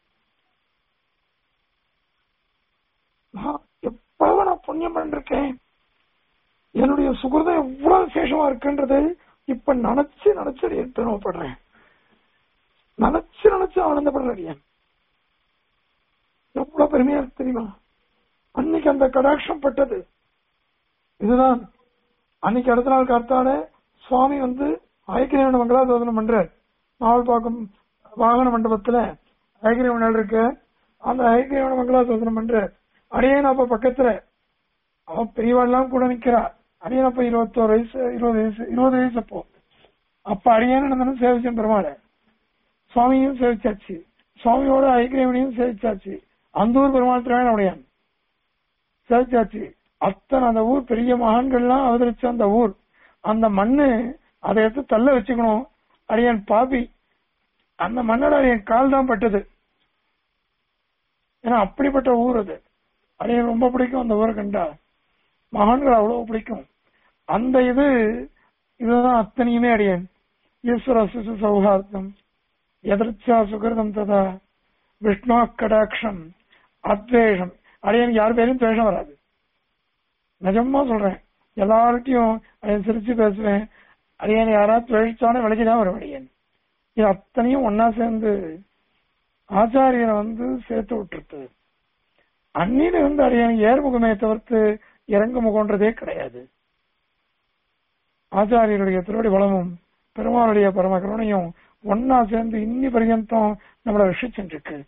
நான் எவ்வளவு நான் புண்ணியம் பண்ணிருக்கேன் என்னுடைய சுகிருதம் எவ்வளவு விசேஷமா இருக்குன்றது இப்ப நினைச்சு நினைச்சு அடியன் பெருமைப்படுறேன் நினைச்சு நினைச்சு ஆனந்தப்படுற அடியன் எவ்வளவு பெருமையா இருக்கு தெரியுமா அன்னைக்கு அந்த கடாட்சம் பட்டது இதுதான் அன்னைக்கு அடுத்த நாள் காத்தால சுவாமி வந்து ஐக்கிரவண மங்களாதோதனம் பண்றார் நாவல்பாக்கம் வாகன மண்டபத்துல ஐக்கிரவணல் இருக்கு அந்த ஐக்கிரவண மங்களாதோதனம் பண்றார் அடியேன் அப்ப பக்கத்துல அவன் பெரியவாள்லாம் கூட நிக்கிறா அடியன் அப்ப இருபத்தோரு வயசு இருபது வயசு இருபது வயசு அப்போ அப்ப அடியேன்னு நடந்தாலும் சேவிச்சேன் பெருமாளை சுவாமியும் சேவிச்சாச்சு சுவாமியோட ஐக்கிரவனையும் சேவிச்சாச்சு அந்த ஊர் பெருமாள் திறமையான உடையான் சேவிச்சாச்சு அத்தனை அந்த ஊர் பெரிய மகான்கள்லாம் அவதரிச்ச அந்த ஊர் அந்த மண்ணு அதை எடுத்து தள்ள வச்சுக்கணும் அடியன் பாபி அந்த மண்ணோட என் கால் தான் பட்டது ஏன்னா அப்படிப்பட்ட ஊர் அது அடியன் ரொம்ப பிடிக்கும் அந்த ஊரை கண்டா மகான்கள் அவ்வளவு பிடிக்கும் அந்த இது இதுதான் அத்தனையுமே அடியன் ஈஸ்வர சிசு சௌஹார்த்தம் எதிர்ச்சா சுகிருதம் ததா விஷ்ணு கடாட்சம் அத்வேஷம் அடியனுக்கு யார் பேரும் துவேஷம் வராது நிஜமா சொல்றேன் எல்லார்கிட்டையும் அடியன் சிரிச்சு பேசுவேன் அடியன் யாராவது துவேஷிச்சானே விலைக்குதான் வரும் அடியன் இது அத்தனையும் ஒன்னா சேர்ந்து ஆச்சாரியனை வந்து சேர்த்து விட்டுருது அந்நில இருந்து அடியன் ஏர்முகமே தவிர்த்து இறங்கு முகன்றதே கிடையாது ஆச்சாரியருடைய திருவடி பலமும் பெருமாளுடைய பரம கருணையும் ஒன்னா சேர்ந்து இன்னி பர்யந்தம் நம்மளை ரஷிச்சுருக்கு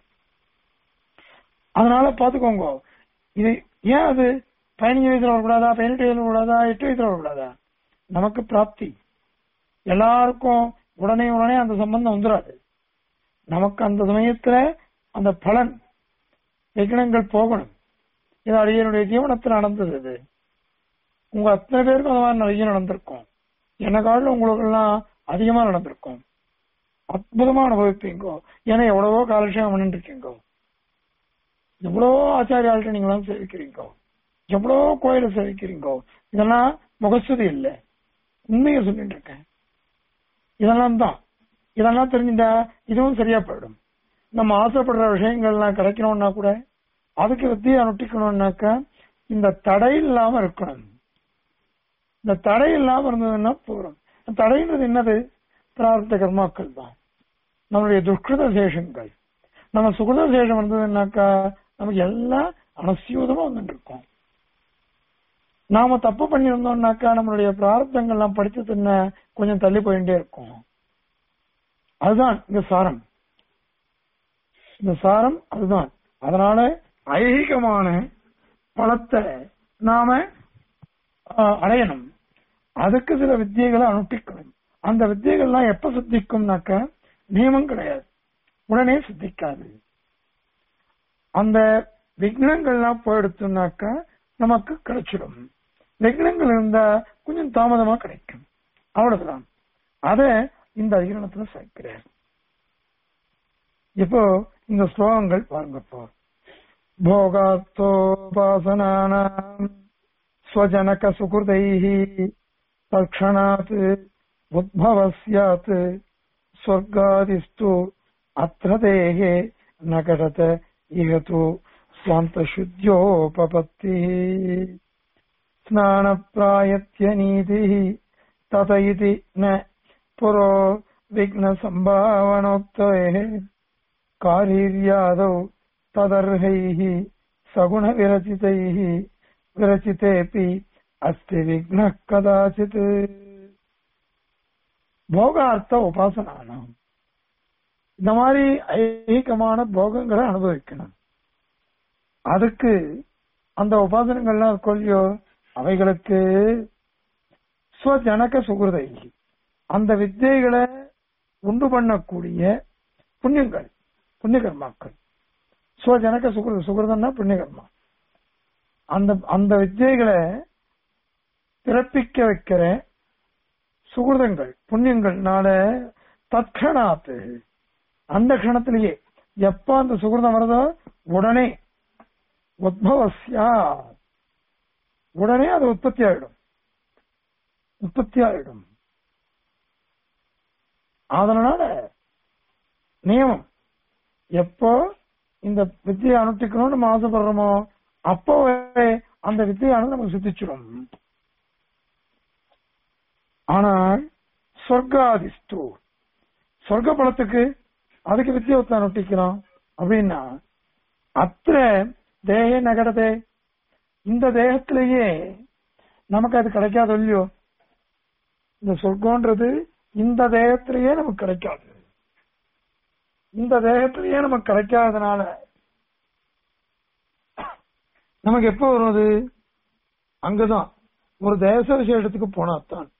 அதனால பாத்துக்கோங்க இது ஏன் அது பதினஞ்சு வயசுல வரக்கூடாதா பதினெட்டு வயசுல வரக்கூடாதா எட்டு வயசுல வரக்கூடாதா நமக்கு பிராப்தி எல்லாருக்கும் உடனே உடனே அந்த சம்பந்தம் வந்துடாது நமக்கு அந்த சமயத்துல அந்த பலன் விக்னங்கள் போகணும் இது அடியனுடைய ஜீவனத்தில் நடந்தது இது உங்க அத்தனை பேருக்கும் அந்த மாதிரி நிறைய நடந்திருக்கும் என்ன காலில் உங்களுக்கு எல்லாம் அதிகமா நடந்திருக்கும் அற்புதமா அனுபவிப்பீங்கோ ஏன்னா எவ்வளவோ காலட்சேபம் பண்ணிட்டு இருக்கீங்கோ எவ்வளவோ ஆச்சாரியாள்கிட்ட நீங்களாம் சேவிக்கிறீங்கோ எவ்வளவோ கோயில சேவிக்கிறீங்கோ இதெல்லாம் முகஸ்துதி இல்லை உண்மையை சொல்லிட்டு இருக்கேன் இதெல்லாம் தான் இதெல்லாம் தெரிஞ்சுட்டா இதுவும் சரியா போயிடும் நம்ம ஆசைப்படுற விஷயங்கள்லாம் கிடைக்கணும்னா கூட அதுக்கு வித்தியை அனுட்டிக்கணும்னாக்கா இந்த தடை இல்லாம இருக்கணும் இந்த தடை இல்லாம இருந்ததுன்னா போறோம் தடைன்றது என்னது பிரார்த்த கர்மாக்கள் தான் நம்மளுடைய துஷ்கிருத சேஷங்கள் நம்ம சுகிருத சேஷம் இருந்ததுன்னாக்கா நமக்கு எல்லாம் அனசியூதமா வந்துட்டு இருக்கோம் நாம தப்பு பண்ணியிருந்தோம்னாக்கா நம்மளுடைய பிரார்த்தங்கள்லாம் படிச்சு தின்ன கொஞ்சம் தள்ளி போயிட்டே இருக்கும் அதுதான் இந்த சாரம் இந்த சாரம் அதுதான் அதனால ஐகிகமான பலத்தை நாம அடையணும் அதுக்கு சில வித்தியைகளை அனுஷ்டிக்கணும் அந்த வித்தியைகள்லாம் எப்ப சித்திக்கும்னாக்க நியமம் கிடையாது உடனே சித்திக்காது அந்த விக்னங்கள்லாம் போயிடுத்துனாக்க நமக்கு கிடைச்சிடும் விக்னங்கள் இருந்தா கொஞ்சம் தாமதமா கிடைக்கும் அவ்வளவுதான் அத இந்த அதிகரணத்துல சேர்க்கிறார் இப்போ இந்த ஸ்லோகங்கள் பாருங்க இப்போ भोगात्तोपासनानाम् स्वजनकसुकृतैः तत्क्षणात् उद्भवः स्यात् स्वर्गादिस्तु अत्र देः न घटत इह तु स्वान्तशुद्ध्योपपत्तिः स्नानप्रायत्यनीतिः तत इति न पुरो विघ्नसम्भावनोक्तैः कारीर्यादौ तदर्हैः सगुणविरचितैः विरचितेऽपि अस्ति विघ्नः कदाचित् போகார்த்த உபாசனானாம் இந்த மாதிரி ஐகிகமான போகங்களை அனுபவிக்கணும் அதுக்கு அந்த உபாசனங்கள்லாம் இருக்கொல்லையோ அவைகளுக்கு ஸ்வஜனக சுகிருதை அந்த வித்தியைகளை உண்டு பண்ணக்கூடிய புண்ணியங்கள் புண்ணிய கர்மாக்கள் ஸ்வஜனக சுகிருத சுகிருதம்னா புண்ணிய கர்மா அந்த அந்த வித்தியைகளை பிறப்பிக்க வைக்கிற சுகிருதங்கள் புண்ணியங்கள்னால தற்கணாத்து அந்த கணத்திலேயே எப்ப அந்த சுகிருதம் வருதோ உடனே உத்பவஸ்யா உடனே அது உற்பத்தி ஆயிடும் உற்பத்தி ஆயிடும் அதனால நியமம் எப்போ இந்த வித்தியை அனுஷ்டிக்கணும்னு நம்ம ஆசைப்படுறோமோ அப்போவே அந்த வித்தியானது நமக்கு சித்திச்சிடும் ஆனால் சொர்க்காதிஸ்து சொர்க்க பலத்துக்கு அதுக்கு வித்தியோகத்தை நொட்டிக்கிறோம் அப்படின்னா அத்திர தேக நகடதே இந்த தேகத்திலேயே நமக்கு அது கிடைக்காது இல்லையோ இந்த சொர்க்கம்ன்றது இந்த தேகத்திலேயே நமக்கு கிடைக்காது இந்த தேகத்திலேயே நமக்கு கிடைக்காதனால நமக்கு எப்ப வரும் அது அங்கதான் ஒரு தேச விசேஷத்துக்கு போனாத்தான்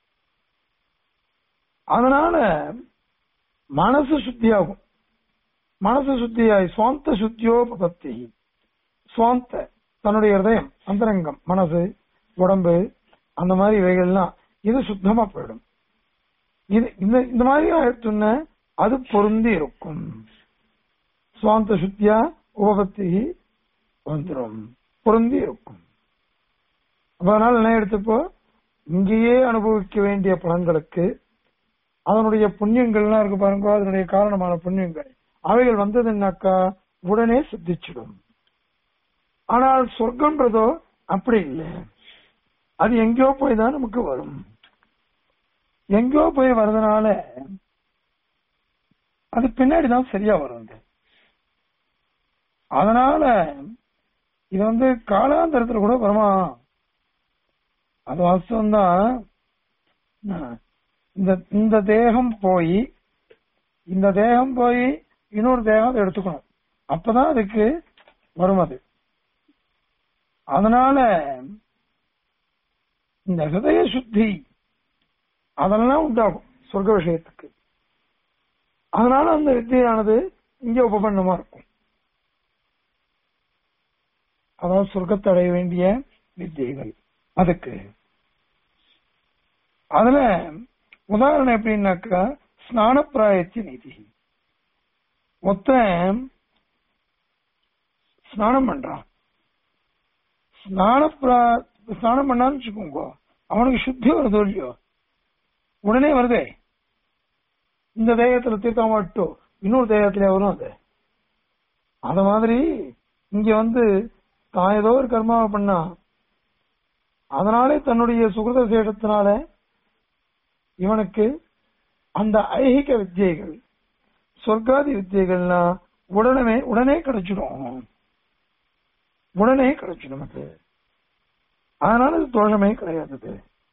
அதனால மனசு சுத்தியாகும் மனசு சுத்தியாய் சுவாந்த சுத்தியோபத்தி சுவாந்த தன்னுடைய இதயம் அந்தரங்கம் மனசு உடம்பு அந்த மாதிரி இவைகள்லாம் இது சுத்தமா போயிடும் இது இந்த இந்த மாதிரி ஆயிடுச்சுன்னா அது பொருந்தி இருக்கும் சுவாந்த சுத்தியா உபபத்தி வந்துடும் பொருந்தி இருக்கும் அப்ப அதனால என்ன எடுத்துப்போ இங்கேயே அனுபவிக்க வேண்டிய பலன்களுக்கு அதனுடைய புண்ணியங்கள்லாம் இருக்கு பாருங்க அதனுடைய காரணமான புண்ணியங்கள் அவைகள் வந்ததுன்னாக்கா உடனே சித்திச்சிடும் ஆனால் சொர்க்கம்ன்றதோ அப்படி இல்லை அது எங்கேயோ போய் தான் நமக்கு வரும் எங்கேயோ போய் வர்றதுனால அது பின்னாடி தான் சரியா வரும் அது. அதனால இது வந்து காலாந்தரத்துல கூட வருமா அது வாஸ்தவம் தான் இந்த இந்த தேகம் போய் இந்த தேகம் போய் இன்னொரு தேகம் அதை எடுத்துக்கணும் அப்பதான் அதுக்கு வரும் அது அதனால இந்த ஹிருதய சுத்தி அதெல்லாம் உண்டாகும் சொர்க்க விஷயத்துக்கு அதனால அந்த வித்தியானது இங்க உபபன்னமா இருக்கும் அதாவது சொர்க்கத்தை அடைய வேண்டிய வித்தியைகள் அதுக்கு அதுல உதாரணம் எப்படின்னாக்கா ஸ்நான பிராயத்தி நீதி மொத்தம் ஸ்நானம் பண்றான் ஸ்நான பிரா- ஸ்நானம் பண்ணான்னு வச்சுக்கோங்க அவனுக்கு சுத்தி வருதோ இல்லையோ உடனே வருதே இந்த தேகத்துல தீர்த்தம் மட்டும் இன்னொரு தேகத்திலே வரும் அது அத மாதிரி இங்க வந்து தான் ஏதோ ஒரு கர்மாவை பண்ணா அதனாலே தன்னுடைய சுகிருத சேஷத்தினால இவனுக்கு அந்த ஐகிக வித்தியைகள் சொர்க்காதி வித்தியைகள்லாம் உடனே உடனே கிடைச்சிடும் உடனே கிடைச்சிடும் அது அதனால இது தோஷமே கிடையாது இது.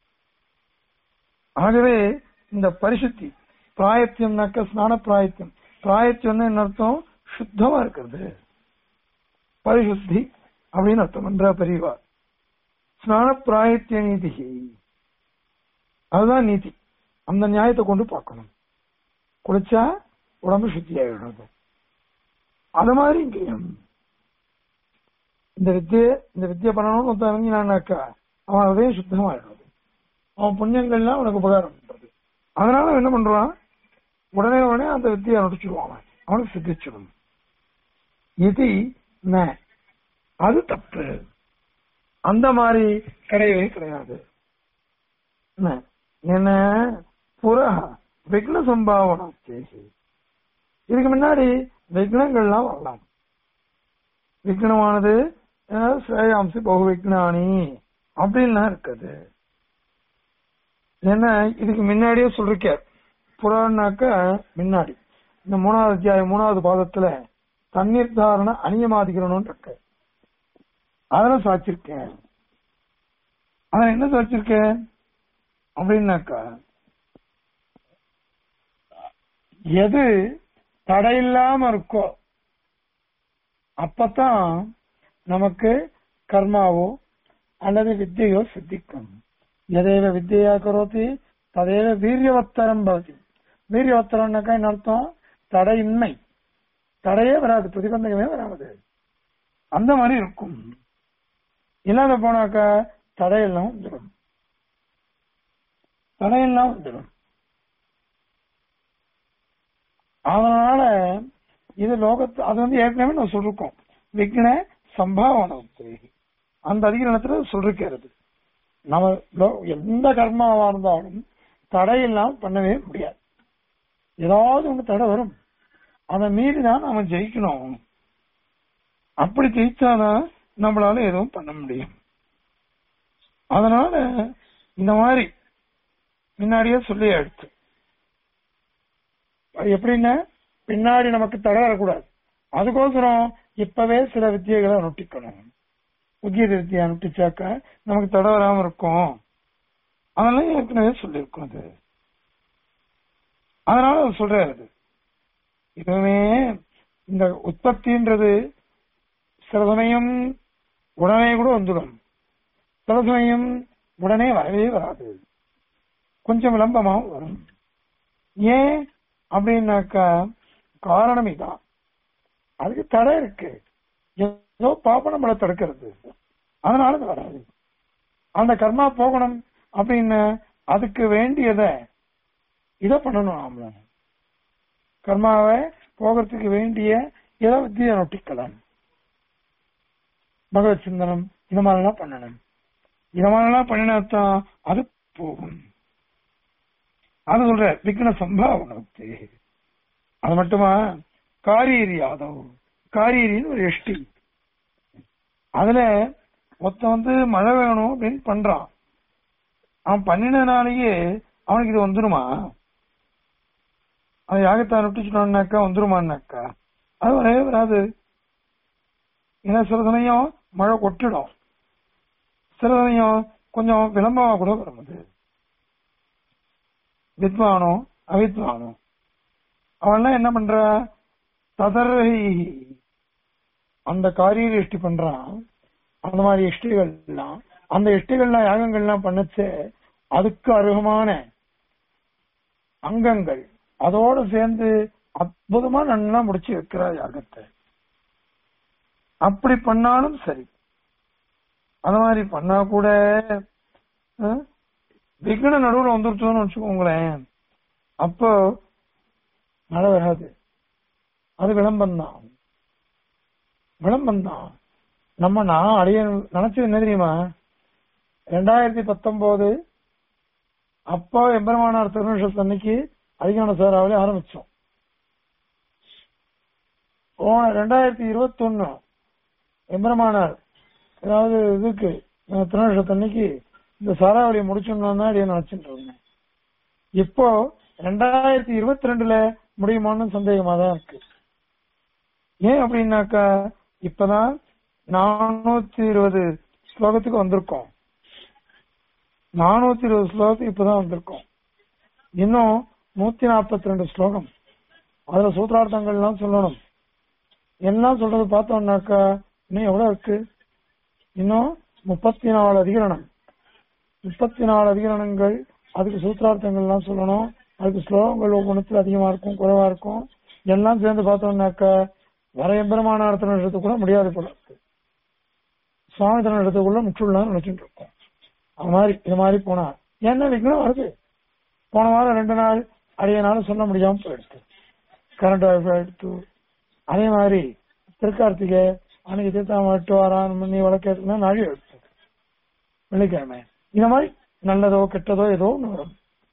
ஆகவே இந்த பரிசுத்தி பிராயத்தியம்னாக்க ஸ்நான பிராயத்தியம் பிராயத்தியம்னு என்ன அர்த்தம் சுத்தமா இருக்கிறது பரிசுத்தி அப்படின்னு அர்த்தம் பண்ற பெரியவா ஸ்நான பிராயத்திய நீதி அதுதான் நீதி அந்த நியாயத்தை கொண்டு பார்க்கணும் குளிச்சா உடம்பு சுத்தி ஆகிடும் அது மாதிரி இங்கேயும் இந்த வித்திய இந்த வித்தியை பண்ணணும்னு ஒருத்தன் இறங்கினான்னாக்கா அவன் அதையும் சுத்தமாயிடுறது அவன் புண்ணியங்கள்லாம் அவனுக்கு உபகாரம் பண்றது அதனால அவன் என்ன பண்றான் உடனே உடனே அந்த வித்தியை நடிச்சிடுவான் அவன் அவனுக்கு சித்திச்சிடும் இது ந. அது தப்பு அந்த மாதிரி கிடையவே கிடையாது என்ன? என்ன புற விக்ன சம்பாவனம் சேஷி இதுக்கு முன்னாடி விக்னங்கள்லாம் வரலாம் விக்னமானது அஹ், ஸ்ரேயாம்சி பகு விக்னானி அப்படின்லாம் இருக்குது என்ன இதுக்கு முன்னாடியே சொல்லிருக்கார் புறான்னாக்க முன்னாடி இந்த மூணாவது அத்தியாயம் மூணாவது பாதத்துல தண்ணீர் தாரண அநியமாதிகரணம் இருக்கு அதெல்லாம் சாச்சிருக்கேன் அதான் என்ன சாச்சிருக்கேன் அப்படின்னாக்கா எது தடையில்லாம இருக்கோ அப்பதான் நமக்கு கர்மாவோ அல்லது வித்தையோ சித்திக்கும் எதேவ வித்தையா கரோதி ததேவ வீரியவத்தரம் பவதி வீரியவத்தரம்னாக்கா என்ன அர்த்தம் தடையின்மை தடையே வராது பிரதிபந்தகமே வராது அந்த மாதிரி இருக்கும் இல்லாத போனாக்கா தடையெல்லாம் வந்துடும் தடையெல்லாம் வந்துடும் அதனால இது லோகத்து அது வந்து ஏற்கனவே நான் சொல்லிருக்கோம் விக்ன சம்பாவனம் அந்த அதிகரணத்துல சொல்லிருக்கிறது நம்ம லோ- எந்த கர்மாவா இருந்தாலும் தடையெல்லாம் பண்ணவே முடியாது ஏதாவது ஒண்ணு தடை வரும் அதை மீறி தான் நாம ஜெயிக்கணும் அப்படி ஜெயிச்சாதான் நம்மளால எதுவும் பண்ண முடியும் அதனால இந்த மாதிரி முன்னாடியே சொல்லி எடுத்து அது எப்படின்னா பின்னாடி நமக்கு தடை வரக்கூடாது அதுக்கோசரம் இப்பவே சில வித்தியைகளை அனுஷ்டிக்கணும் உத்திய வித்தியை அனுஷ்டிச்சாக்க நமக்கு தடை வராம இருக்கும் அதெல்லாம் ஏற்கனவே சொல்லியிருக்கோம் அது அதனால அவர் சொல்றாரு அது இதுவுமே இந்த உற்பத்தின்றது சில சமயம் உடனே கூட வந்துடும் சில சமயம் உடனே வரவே வராது கொஞ்சம் விளம்பமாவும் வரும் ஏன் அப்படின்னாக்கா காரணம் இதான் அதுக்கு தடை இருக்கு ஏதோ பாப்ப நம்மளை தடுக்கிறது அதனால அது வராது அந்த கர்மா போகணும் அப்படின்னு அதுக்கு வேண்டியத இத பண்ணணும் நாம கர்மாவை போகிறதுக்கு வேண்டிய ஏதோ வித்தியை நொட்டிக்கலாம் பகவத் சிந்தனம் இந்த மாதிரிலாம் பண்ணணும் இந்த மாதிரிலாம் பண்ணினாத்தான் அது போகும் அது சொல்ற விக்ன சம்பாவனத்து அது மட்டுமா காரியரி யாதவ் காரியரின்னு ஒரு எஷ்டி அதுல மொத்தம் வந்து மழை வேணும் அப்படின்னு பண்றான் அவன் பண்ணினதுனாலயே அவனுக்கு இது வந்துருமா அவன் யாகத்தை நொட்டிச்சுட்டான்னாக்கா வந்துருமான்னாக்கா அது வரவே வராது ஏன்னா சில சமயம் மழை கொட்டிடும் சில சமயம் கொஞ்சம் விளம்பரமா கூட வரும் அது வித்வானோ அவித்வானோ அவன்லாம் என்ன பண்ற ததர்ஹி அந்த காரிய இஷ்டி பண்றான் அந்த மாதிரி இஷ்டிகள் எல்லாம் அந்த இஷ்டிகள்லாம் யாகங்கள்லாம் பண்ணச்சு அதுக்கு அருகமான அங்கங்கள் அதோட சேர்ந்து அற்புதமா நல்லா முடிச்சு வைக்கிறா யாகத்தை அப்படி பண்ணாலும் சரி அந்த மாதிரி பண்ணா கூட அஹ், விக்ன நடுவுல வந்துருச்சோன்னு வச்சுக்கோங்களேன் அப்போ மழை வராது அது விளம்பரம் விளம்பரம் நம்ம நான் அடைய நினைச்சது என்ன தெரியுமா ரெண்டாயிரத்தி பத்தொன்பது அப்போ எம்பெருமானார் திருநிஷத்து அன்னைக்கு அதிகான சேராவிலே ஆரம்பிச்சோம் போன ரெண்டாயிரத்தி இருபத்தி ஒன்னு எம்பெருமானார் அதாவது இதுக்கு திருநிஷத்து அன்னைக்கு இந்த சாராவளியை முடிச்சோம்னா தான் அடியே நினைச்சிட்டு இருந்தேன் இப்போ ரெண்டாயிரத்தி இருபத்தி ரெண்டுல முடியுமான்னு சந்தேகமா தான் இருக்கு ஏன் அப்படின்னாக்கா இப்பதான் நானூத்தி இருபது ஸ்லோகத்துக்கு வந்திருக்கோம் நானூத்தி இருபது ஸ்லோகத்துக்கு இப்பதான் வந்திருக்கோம் இன்னும் நூத்தி நாற்பத்தி ரெண்டு ஸ்லோகம் அதுல சூத்திரார்த்தங்கள்லாம் சொல்லணும் எல்லாம் சொல்றது பார்த்தோம்னாக்கா இன்னும் எவ்வளவு இருக்கு இன்னும் முப்பத்தி நாலு அதிகரணம் முப்பத்தி நாலு அதிகரணங்கள் அதுக்கு சூத்திரார்த்தங்கள்லாம் சொல்லணும் அதுக்கு ஸ்லோகங்கள் ஒவ்வொன்றுத்துல அதிகமா இருக்கும் குறைவா இருக்கும் எல்லாம் சேர்ந்து பார்த்தோம்னாக்கா வர எம்பெருமான இடத்துல கூட முடியாது போல இருக்கு சுவாமி தன இடத்துக்குள்ள முற்றுலாம் நினைச்சுட்டு இருக்கோம் அது மாதிரி இது மாதிரி போனா என்ன விக்னம் வருது போன வாரம் ரெண்டு நாள் அடையனால சொல்ல முடியாம போயிடுச்சு கரண்ட் எடுத்து அதே மாதிரி திருக்கார்த்திகை அன்னைக்கு தீர்த்தம் எட்டு வாரம் பண்ணி வழக்கேற்றுனா நாழி எடுத்து வெள்ளிக்கிழமை இந்த மாதிரி நல்லதோ கெட்டதோ ஏதோ ஒண்ணு வரும்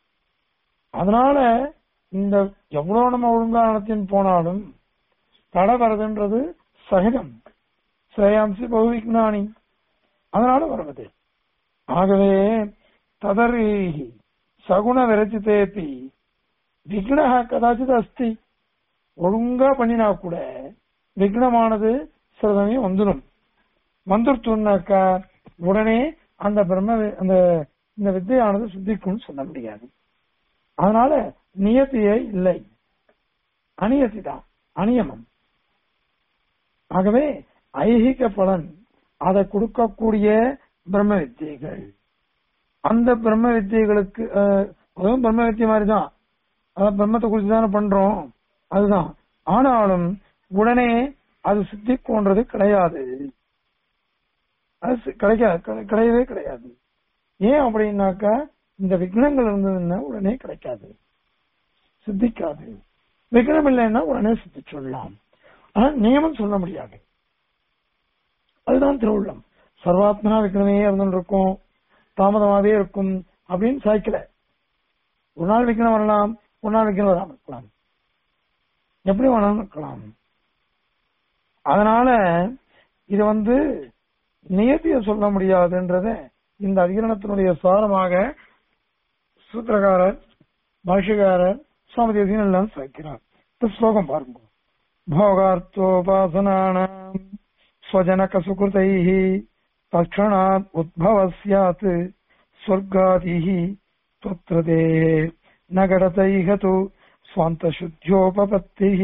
அதனால இந்த எவ்வளவு நம்ம ஒழுங்கா நடத்தின்னு போனாலும் தடை வருதுன்றது சகஜம் ஸ்ரேயாம்சி பகுவிக்னானி அதனால வருவது ஆகவே ததறி சகுண விரச்சித்தேப்பி விக்னக கதாச்சித் அஸ்தி ஒழுங்கா பண்ணினா கூட விக்னமானது சில சமயம் வந்துடும் வந்துருச்சுன்னாக்கா உடனே அந்த பிரம்ம வி- அந்த இந்த வித்தையானது சித்திக்கும்னு சொல்ல முடியாது அதனால நியத்தியே இல்லை அநியத்தி தான் அநியமம் ஆகவே ஐகிக பலன் அதை கொடுக்கக்கூடிய பிரம்ம வித்தியைகள் அந்த பிரம்ம வித்தியைகளுக்கு அஹ், அதுவும் பிரம்ம வித்தியை மாதிரி தான் அதான் பிரம்மத்தை குறித்து தானே பண்றோம் அதுதான் ஆனாலும் உடனே அது சித்திக்கும்ன்றது கிடையாது அது சி- கிடைக்காது கிடை- கிடையவே கிடையாது ஏன் அப்படின்னாக்கா இந்த விக்னங்கள் இருந்ததுன்னா உடனே கிடைக்காது சித்திக்காது விக்னம் இல்லைன்னா உடனே சித்திச்சுடலாம் ஆனா நியமம் சொல்ல முடியாது அதுதான் திருவுள்ளம் சர்வாத்மனா விக்னமே இருந்துட்டு இருக்கும் தாமதமாவே இருக்கும் அப்படின்னு சாய்க்கல ஒரு நாள் விக்னம் வரலாம் ஒரு நாள் விக்னம் வராம இருக்கலாம் எப்படி வேணாலும் இருக்கலாம் அதனால இது வந்து நியத்திய சொல்ல முடியாதுன்றத இந்த அதிகரணத்தினுடைய சாரமாக சூத்திரகாரர் பாஷ்யக்காரர் சுவாமி தேசியம் எல்லாம் சாய்க்கிறார் இந்த ஸ்லோகம் பாருங்க भोगार्थोपासनानाम् स्वजनकसुकृतैः तत्क्षणात् उद्भवः स्यात् स्वर्गादिः त्वत्र ते न घटतैह तु स्वान्तशुद्ध्योपपत्तिः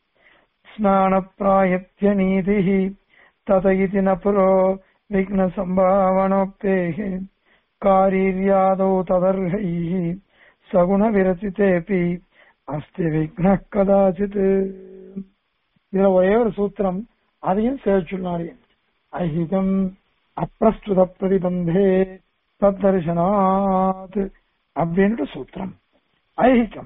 स्नानप्रायत्यनीतिः तत इति न पुरो विघ्नसम्भावनोक्तेः कारीर्यादौ तदर्हैः सगुणविरचितेऽपि अस्ति विघ्नः कदाचित् இதுல ஒரே ஒரு சூத்திரம் அதையும் சேர்ச்சுள்ளாரு ஐகிகம் அப்பிரஸ்துத பிரதிபந்தே தத்தரிசனாத் அப்படின்ற சூத்திரம் ஐகிகம்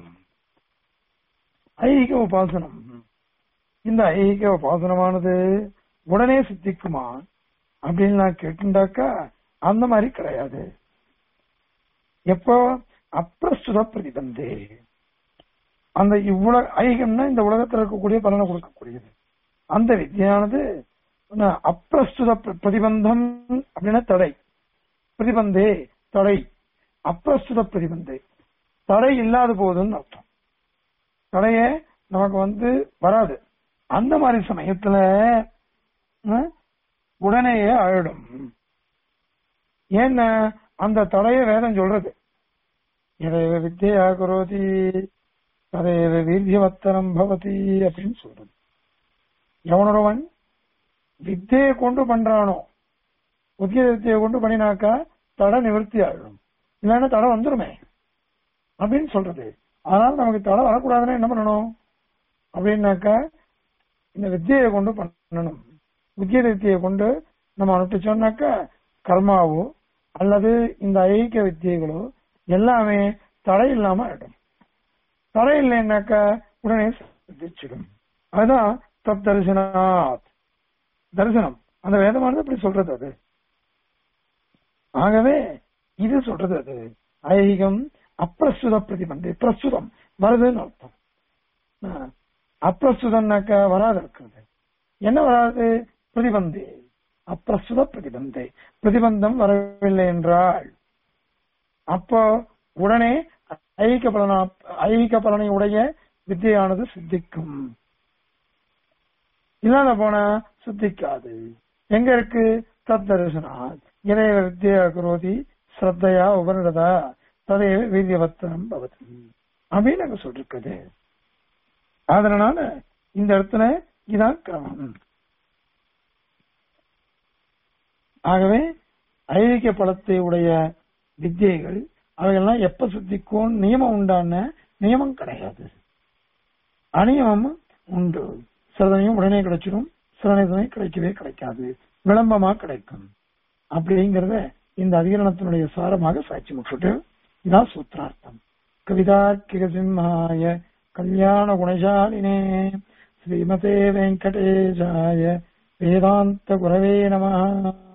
ஐகிக உபாசனம் இந்த ஐகிக உபாசனமானது உடனே சித்திக்குமா அப்படின்னு நான் கேட்டுண்டாக்கா அந்த மாதிரி கிடையாது எப்போ அப்பிரஸ்துத பிரதிபந்தே அந்த இவ்வுலக ஐகம்னா இந்த உலகத்தில் இருக்கக்கூடிய பலனை கொடுக்கக்கூடியது அந்த வித்தியானது அப்பிரஸ்துத பிரதிபந்தம் அப்படின்னா தடை பிரதிபந்தே தடை அப்பிரஸ்துத பிரதிபந்தே தடை இல்லாத போதுன்னு அர்த்தம் தடைய நமக்கு வந்து வராது அந்த மாதிரி சமயத்துல உடனேயே ஆயிடும் ஏன்னா அந்த தடைய வேதம் சொல்றது இதை வித்தியா குரோதி ததைவ வீரியவத்தனம் பவதி அப்படின்னு சொல்றது எவனொருவன் வித்தையை கொண்டு பண்றானோ உத்திய வித்தியை கொண்டு பண்ணினாக்கா தடை நிவர்த்தி ஆகிடும் இல்லைன்னா தடை வந்துருமே அப்படின்னு சொல்றது அதனால நமக்கு தடை வரக்கூடாதுன்னா என்ன பண்ணணும் அப்படின்னாக்கா இந்த வித்தியை கொண்டு பண்ணணும் வித்திய வித்தியை கொண்டு நம்ம அனுப்பிச்சோம்னாக்கா கர்மாவோ அல்லது இந்த ஐக்கிய வித்தியைகளோ எல்லாமே தடை இல்லாம ஆயிடும் தடை இல்லைன்னாக்கா உடனே சித்திச்சிடும் அதுதான் தப் தரிசனாத் தரிசனம் அந்த வேதமானது அப்படி சொல்றது அது ஆகவே இது சொல்றது அது ஐகிகம் அப்பிரசுத பிரதிபந்தை பிரசுதம் வருதுன்னு அர்த்தம் அப்பிரசுதம்னாக்கா வராது இருக்கிறது என்ன வராது பிரதிபந்தி அப்பிரசுத பிரதிபந்தை பிரதிபந்தம் வரவில்லை என்றால் அப்போ உடனே ஐகிக பலனா ஐகிக பலனை உடைய வித்தியானது சித்திக்கும் இல்லாத போனா சித்திக்காது எங்க இருக்கு தத் தரிசனா இளைய வித்தியா குரோதி ஸ்ரத்தையா உபனிடதா ததைய வீரியவத்தனம் பவதி அப்படின்னு அங்க சொல்லிருக்குது அதனால இந்த இடத்துல இதான் கிரமம் ஆகவே ஐக்கிய பலத்தை உடைய வித்தியைகள் அவைகள்லாம் எப்ப சித்திக்கும் நியமம் உண்டான நியமம் கிடையாது அநியமம் உண்டு சிலதனையும் உடனே கிடைச்சிடும் சில கிடைக்கவே கிடைக்காது விளம்பமா கிடைக்கும் அப்படிங்கிறத இந்த அதிகரணத்தினுடைய சாரமாக சாட்சி முற்றுட்டு இதான் சூத்திரார்த்தம் கவிதார்க்கிக சிம்ஹாய கல்யாண குணசாலினே ஸ்ரீமதே வெங்கடேஷாய வேதாந்த குரவே நம